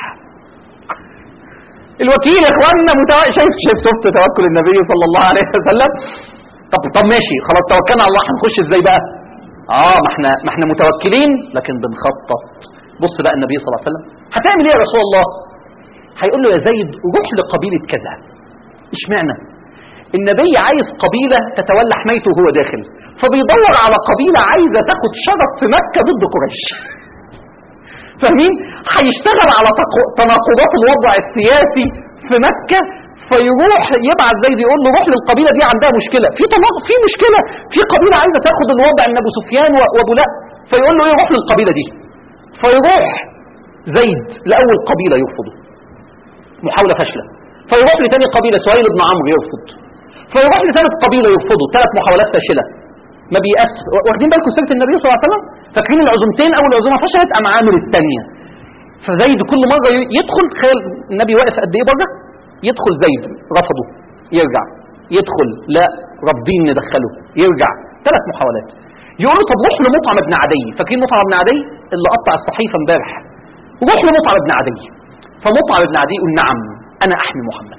الوكيل يا اخواننا متو... شايف شايف شفت توكل النبي صلى الله عليه وسلم طب طب ماشي خلاص توكلنا على الله هنخش ازاي بقى اه ما احنا ما احنا متوكلين لكن بنخطط بص بقى النبي صلى الله عليه وسلم هتعمل ايه يا رسول الله هيقول له يا زيد روح لقبيله كذا اشمعنى النبي عايز قبيله تتولى حمايته وهو داخل فبيدور على قبيله عايزه تاخد شرف في مكه ضد قريش فاهمين هيشتغل على تق- تناقضات الوضع السياسي في مكة فيروح يبعت زيد يقول له روح للقبيلة دي عندها مشكلة في تناقض في مشكلة في قبيلة عايزة تاخد الوضع من أبو سفيان و- وأبو لهب فيقول له ايه روح للقبيلة دي فيروح زيد لأول قبيلة يرفضه محاولة فاشلة فيروح لتاني قبيلة سهيل بن عمرو يرفض فيروح لثالث قبيلة يرفضه ثلاث محاولات فاشلة ما بيأس واخدين بالكم سيرة النبي صلى الله عليه وسلم فاكرين العزومتين أول عزومة فشلت أم عامل الثانية فزيد كل مرة ي- يدخل تخيل النبي واقف قد إيه بره يدخل زيد رفضه يرجع يدخل لا رافضين ندخله يرجع ثلاث محاولات يقولوا طب روح لمطعم ابن عدي فاكرين مطعم ابن عدي اللي قطع الصحيفة امبارح روح لمطعم ابن عدي فمطعم ابن عدي يقول نعم أنا أحمي محمد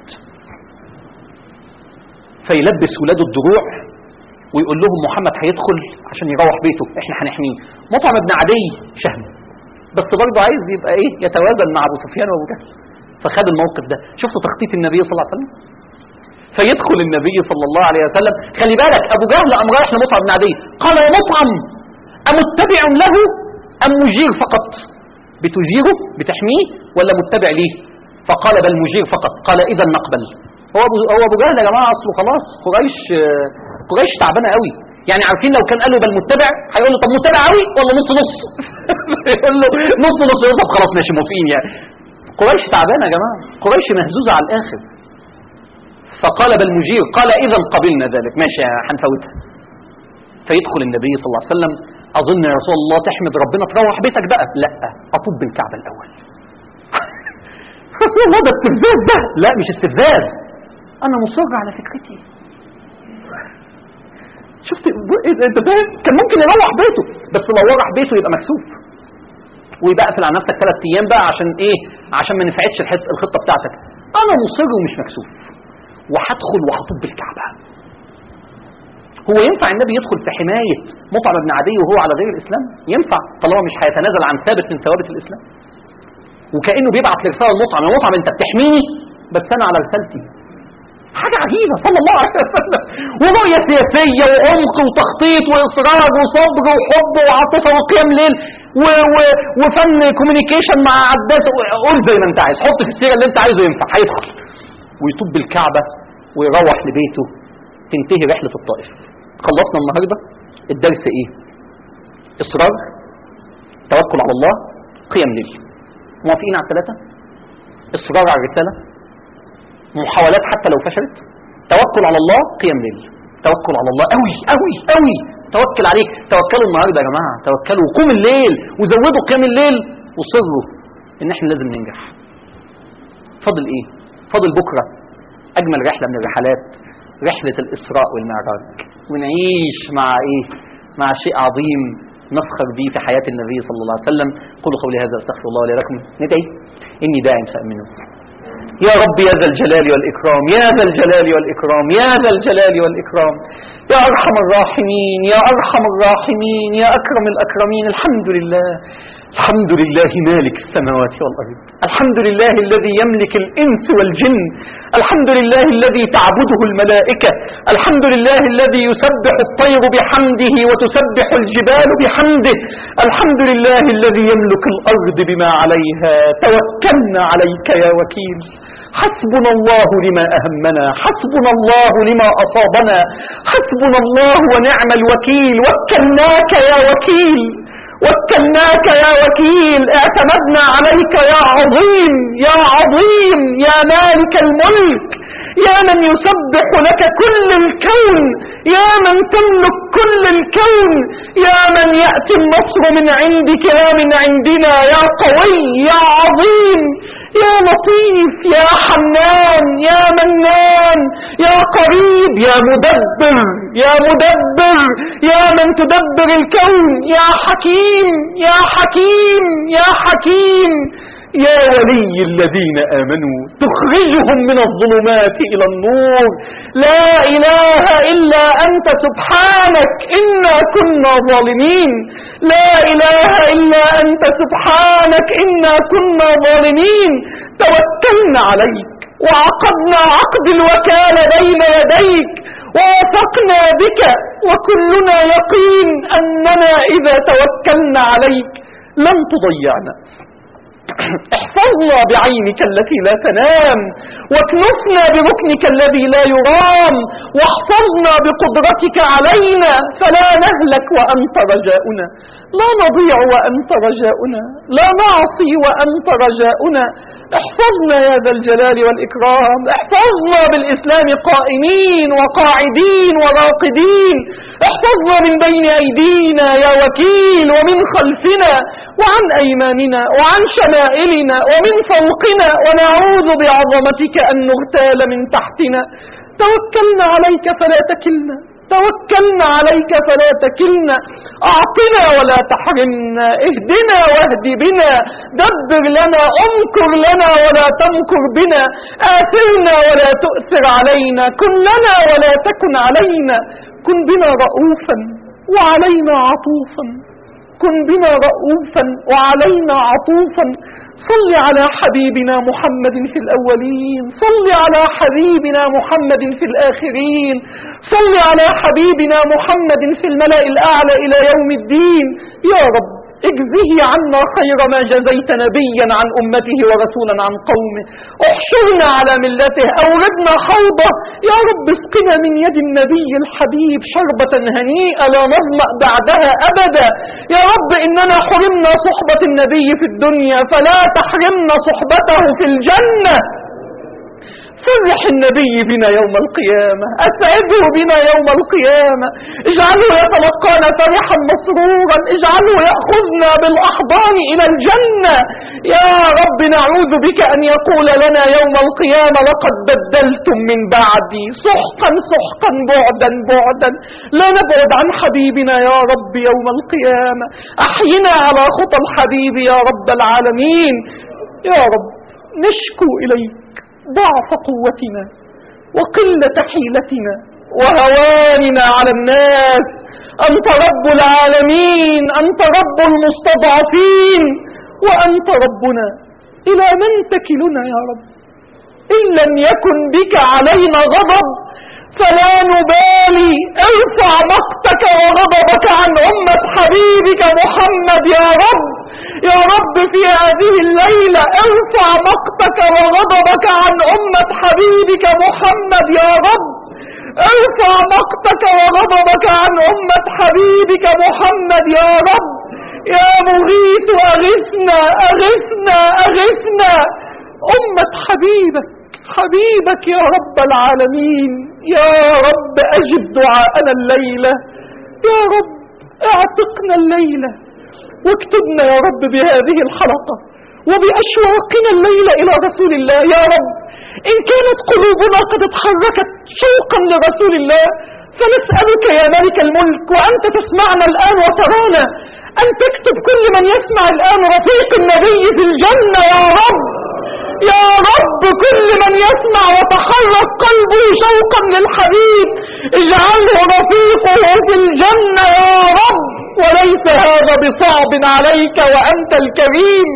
فيلبس ولاده الدروع ويقول لهم محمد هيدخل عشان يروح بيته احنا هنحميه مطعم ابن عدي شهم بس برضه عايز يبقى ايه يتوازن مع ابو سفيان وابو جهل فخد الموقف ده شفتوا تخطيط النبي صلى الله عليه وسلم فيدخل النبي صلى الله عليه وسلم خلي بالك ابو جهل قام رايح لمطعم بن عدي قال يا مطعم امتبع له ام مجير فقط بتجيره بتحميه ولا متبع ليه فقال بل مجير فقط قال اذا نقبل هو ابو هو ابو جهل يا جماعه اصله خلاص قريش آه، قريش تعبانه قوي يعني عارفين لو كان قال له بل متبع هيقول له طب متبع قوي ولا نص نص يقول له نص نص يقول طب خلاص ماشي موافقين يعني قريش تعبانه يا جماعه قريش مهزوزه على الاخر فقال بل مجير قال اذا قبلنا ذلك ماشي هنفوتها فيدخل النبي صلى الله عليه وسلم اظن يا رسول الله تحمد ربنا تروح بيتك بقى لا اطب بالكعبه الاول الله ده استفزاز ده لا مش استفزاز انا مصر على فكرتي شفت ب- إيه ده- انت فاهم كان ممكن يروح بيته بس لو روح بيته يبقى مكسوف ويبقى اقفل على نفسك ثلاث ايام بقى عشان ايه عشان ما نفعتش الحس الخطه بتاعتك انا مصر ومش مكسوف وهدخل وهطب الكعبه هو ينفع النبي يدخل في حمايه مطعم بن عدي وهو على غير الاسلام ينفع طالما مش هيتنازل عن ثابت من ثوابت الاسلام وكانه بيبعت لرساله المطعم يا مطعم انت بتحميني بس انا على رسالتي حاجة عجيبة صلى الله عليه وسلم ورؤية سياسية وعمق وتخطيط وإصرار وصبر وحب وعاطفة وقيام ليل و و وفن كوميونيكيشن مع عداد قول زي ما انت عايز حط في السيرة اللي انت عايزه ينفع هيدخل ويطب الكعبة ويروح لبيته تنتهي رحلة الطائف خلصنا النهاردة الدرس ايه إصرار توكل على الله قيام ليل موافقين على الثلاثة إصرار على الرسالة محاولات حتى لو فشلت توكل على الله قيام ليل توكل على الله قوي قوي قوي توكل عليه توكلوا النهارده يا جماعه توكلوا وقوم الليل وزودوا قيام الليل وصروا ان احنا لازم ننجح فاضل ايه فاضل بكره اجمل رحله من الرحلات رحله الاسراء والمعراج ونعيش مع ايه مع شيء عظيم نفخر به في حياه النبي صلى الله عليه وسلم قولوا قولي هذا استغفر الله لي ولكم ندعي اني داعم فامنوا يا رب يا ذا الجلال والإكرام يا ذا الجلال والإكرام يا ذا الجلال والإكرام يا أرحم الراحمين يا أرحم الراحمين يا أكرم الأكرمين الحمد لله الحمد لله مالك السماوات والأرض الحمد لله الذي يملك الإنس والجن الحمد لله الذي تعبده الملائكة الحمد لله الذي يسبح الطير بحمده وتسبح الجبال بحمده الحمد لله الذي يملك الأرض بما عليها توكلنا عليك يا وكيل حسبنا الله لما أهمنا حسبنا الله لما أصابنا حسبنا الله ونعم الوكيل وكلناك يا وكيل وكلناك يا وكيل اعتمدنا عليك يا عظيم يا عظيم يا مالك الملك يا من يسبح لك كل الكون يا من تملك كل الكون يا من يأتي النصر من عندك لا من عندنا يا قوي يا عظيم يا لطيف يا حنان يا منان يا قريب يا مدبر يا مدبر يا من تدبر الكون يا حكيم يا حكيم يا حكيم يا ولي الذين آمنوا تخرجهم من الظلمات إلى النور لا إله إلا أنت سبحانك إنا كنا ظالمين لا إله إلا أنت سبحانك إنا كنا ظالمين توكلنا عليك وعقدنا عقد الوكالة بين يديك ووثقنا بك وكلنا يقين أننا إذا توكلنا عليك لن تضيعنا احفظنا بعينك التي لا تنام واكنفنا بركنك الذي لا يرام واحفظنا بقدرتك علينا فلا نهلك وأنت رجاؤنا لا نضيع وأنت رجاؤنا لا نعصي وأنت رجاؤنا احفظنا يا ذا الجلال والإكرام احفظنا بالإسلام قائمين وقاعدين وراقدين احفظنا من بين أيدينا يا وكيل ومن خلفنا وعن أيماننا وعن شمائلنا ومن فوقنا ونعوذ بعظمتك أن نغتال من تحتنا توكلنا عليك فلا تكلنا توكلنا عليك فلا تكلنا أعطنا ولا تحرمنا اهدنا واهد بنا دبر لنا انكر لنا ولا تمكر بنا آثرنا ولا تؤثر علينا كن لنا ولا تكن علينا كن بنا رؤوفا وعلينا عطوفا كن بنا رؤوفا وعلينا عطوفا صل على حبيبنا محمد في الأولين صل على حبيبنا محمد في الآخرين صل على حبيبنا محمد في الملأ الأعلى إلى يوم الدين يا رب اجزه عنا خير ما جزيت نبيا عن أمته ورسولا عن قومه احشرنا على ملته أوردنا حوضه يا رب اسقنا من يد النبي الحبيب شربة هنيئة لا نظمأ بعدها أبدا يا رب إننا حرمنا صحبة النبي في الدنيا فلا تحرمنا صحبته في الجنة فرح النبي بنا يوم القيامة أسعده بنا يوم القيامة اجعله يتلقانا فرحا مسرورا اجعله يأخذنا بالأحضان إلى الجنة يا رب نعوذ بك أن يقول لنا يوم القيامة لقد بدلتم من بعدي سحقا سحقا بعدا بعدا لا نبعد عن حبيبنا يا رب يوم القيامة أحينا على خطى الحبيب يا رب العالمين يا رب نشكو إليك ضعف قوتنا وقلة حيلتنا وهواننا على الناس أنت رب العالمين أنت رب المستضعفين وأنت ربنا إلى من تكلنا يا رب إن لم يكن بك علينا غضب فلا نبالي ارفع مقتك وغضبك عن أمة حبيبك محمد يا رب يا رب في هذه الليلة ارفع مقتك وغضبك عن أمة حبيبك محمد يا رب ارفع مقتك وغضبك عن أمة حبيبك محمد يا رب يا مغيث أغثنا أغثنا أغثنا أمة حبيبك حبيبك يا رب العالمين يا رب أجب دعاءنا الليلة يا رب اعتقنا الليلة واكتبنا يا رب بهذه الحلقة وبأشواقنا الليلة إلى رسول الله يا رب إن كانت قلوبنا قد اتحركت شوقا لرسول الله فنسألك يا ملك الملك وأنت تسمعنا الآن وترانا أن تكتب كل من يسمع الآن رفيق النبي في الجنة يا رب يا رب كل من يسمع وتحرك قلبه شوقا للحبيب اجعله رفيقه في الجنة يا رب وليس هذا بصعب عليك وأنت الكريم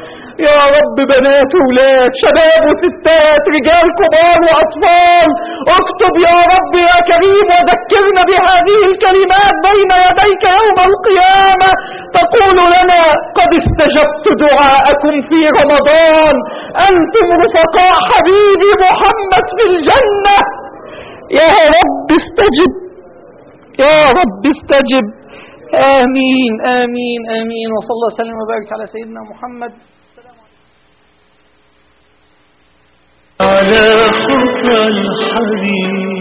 يا رب بنات وولاد شباب وستات رجال كبار وأطفال اكتب يا رب يا كريم وذكرنا بهذه الكلمات بين يديك يوم القيامة تقول لنا قد استجبت دعاءكم في رمضان أنتم رفقاء حبيبي محمد في الجنة يا رب استجب يا رب استجب آمين آمين آمين وصلى الله وسلم وبارك على سيدنا محمد على خطى الحبيب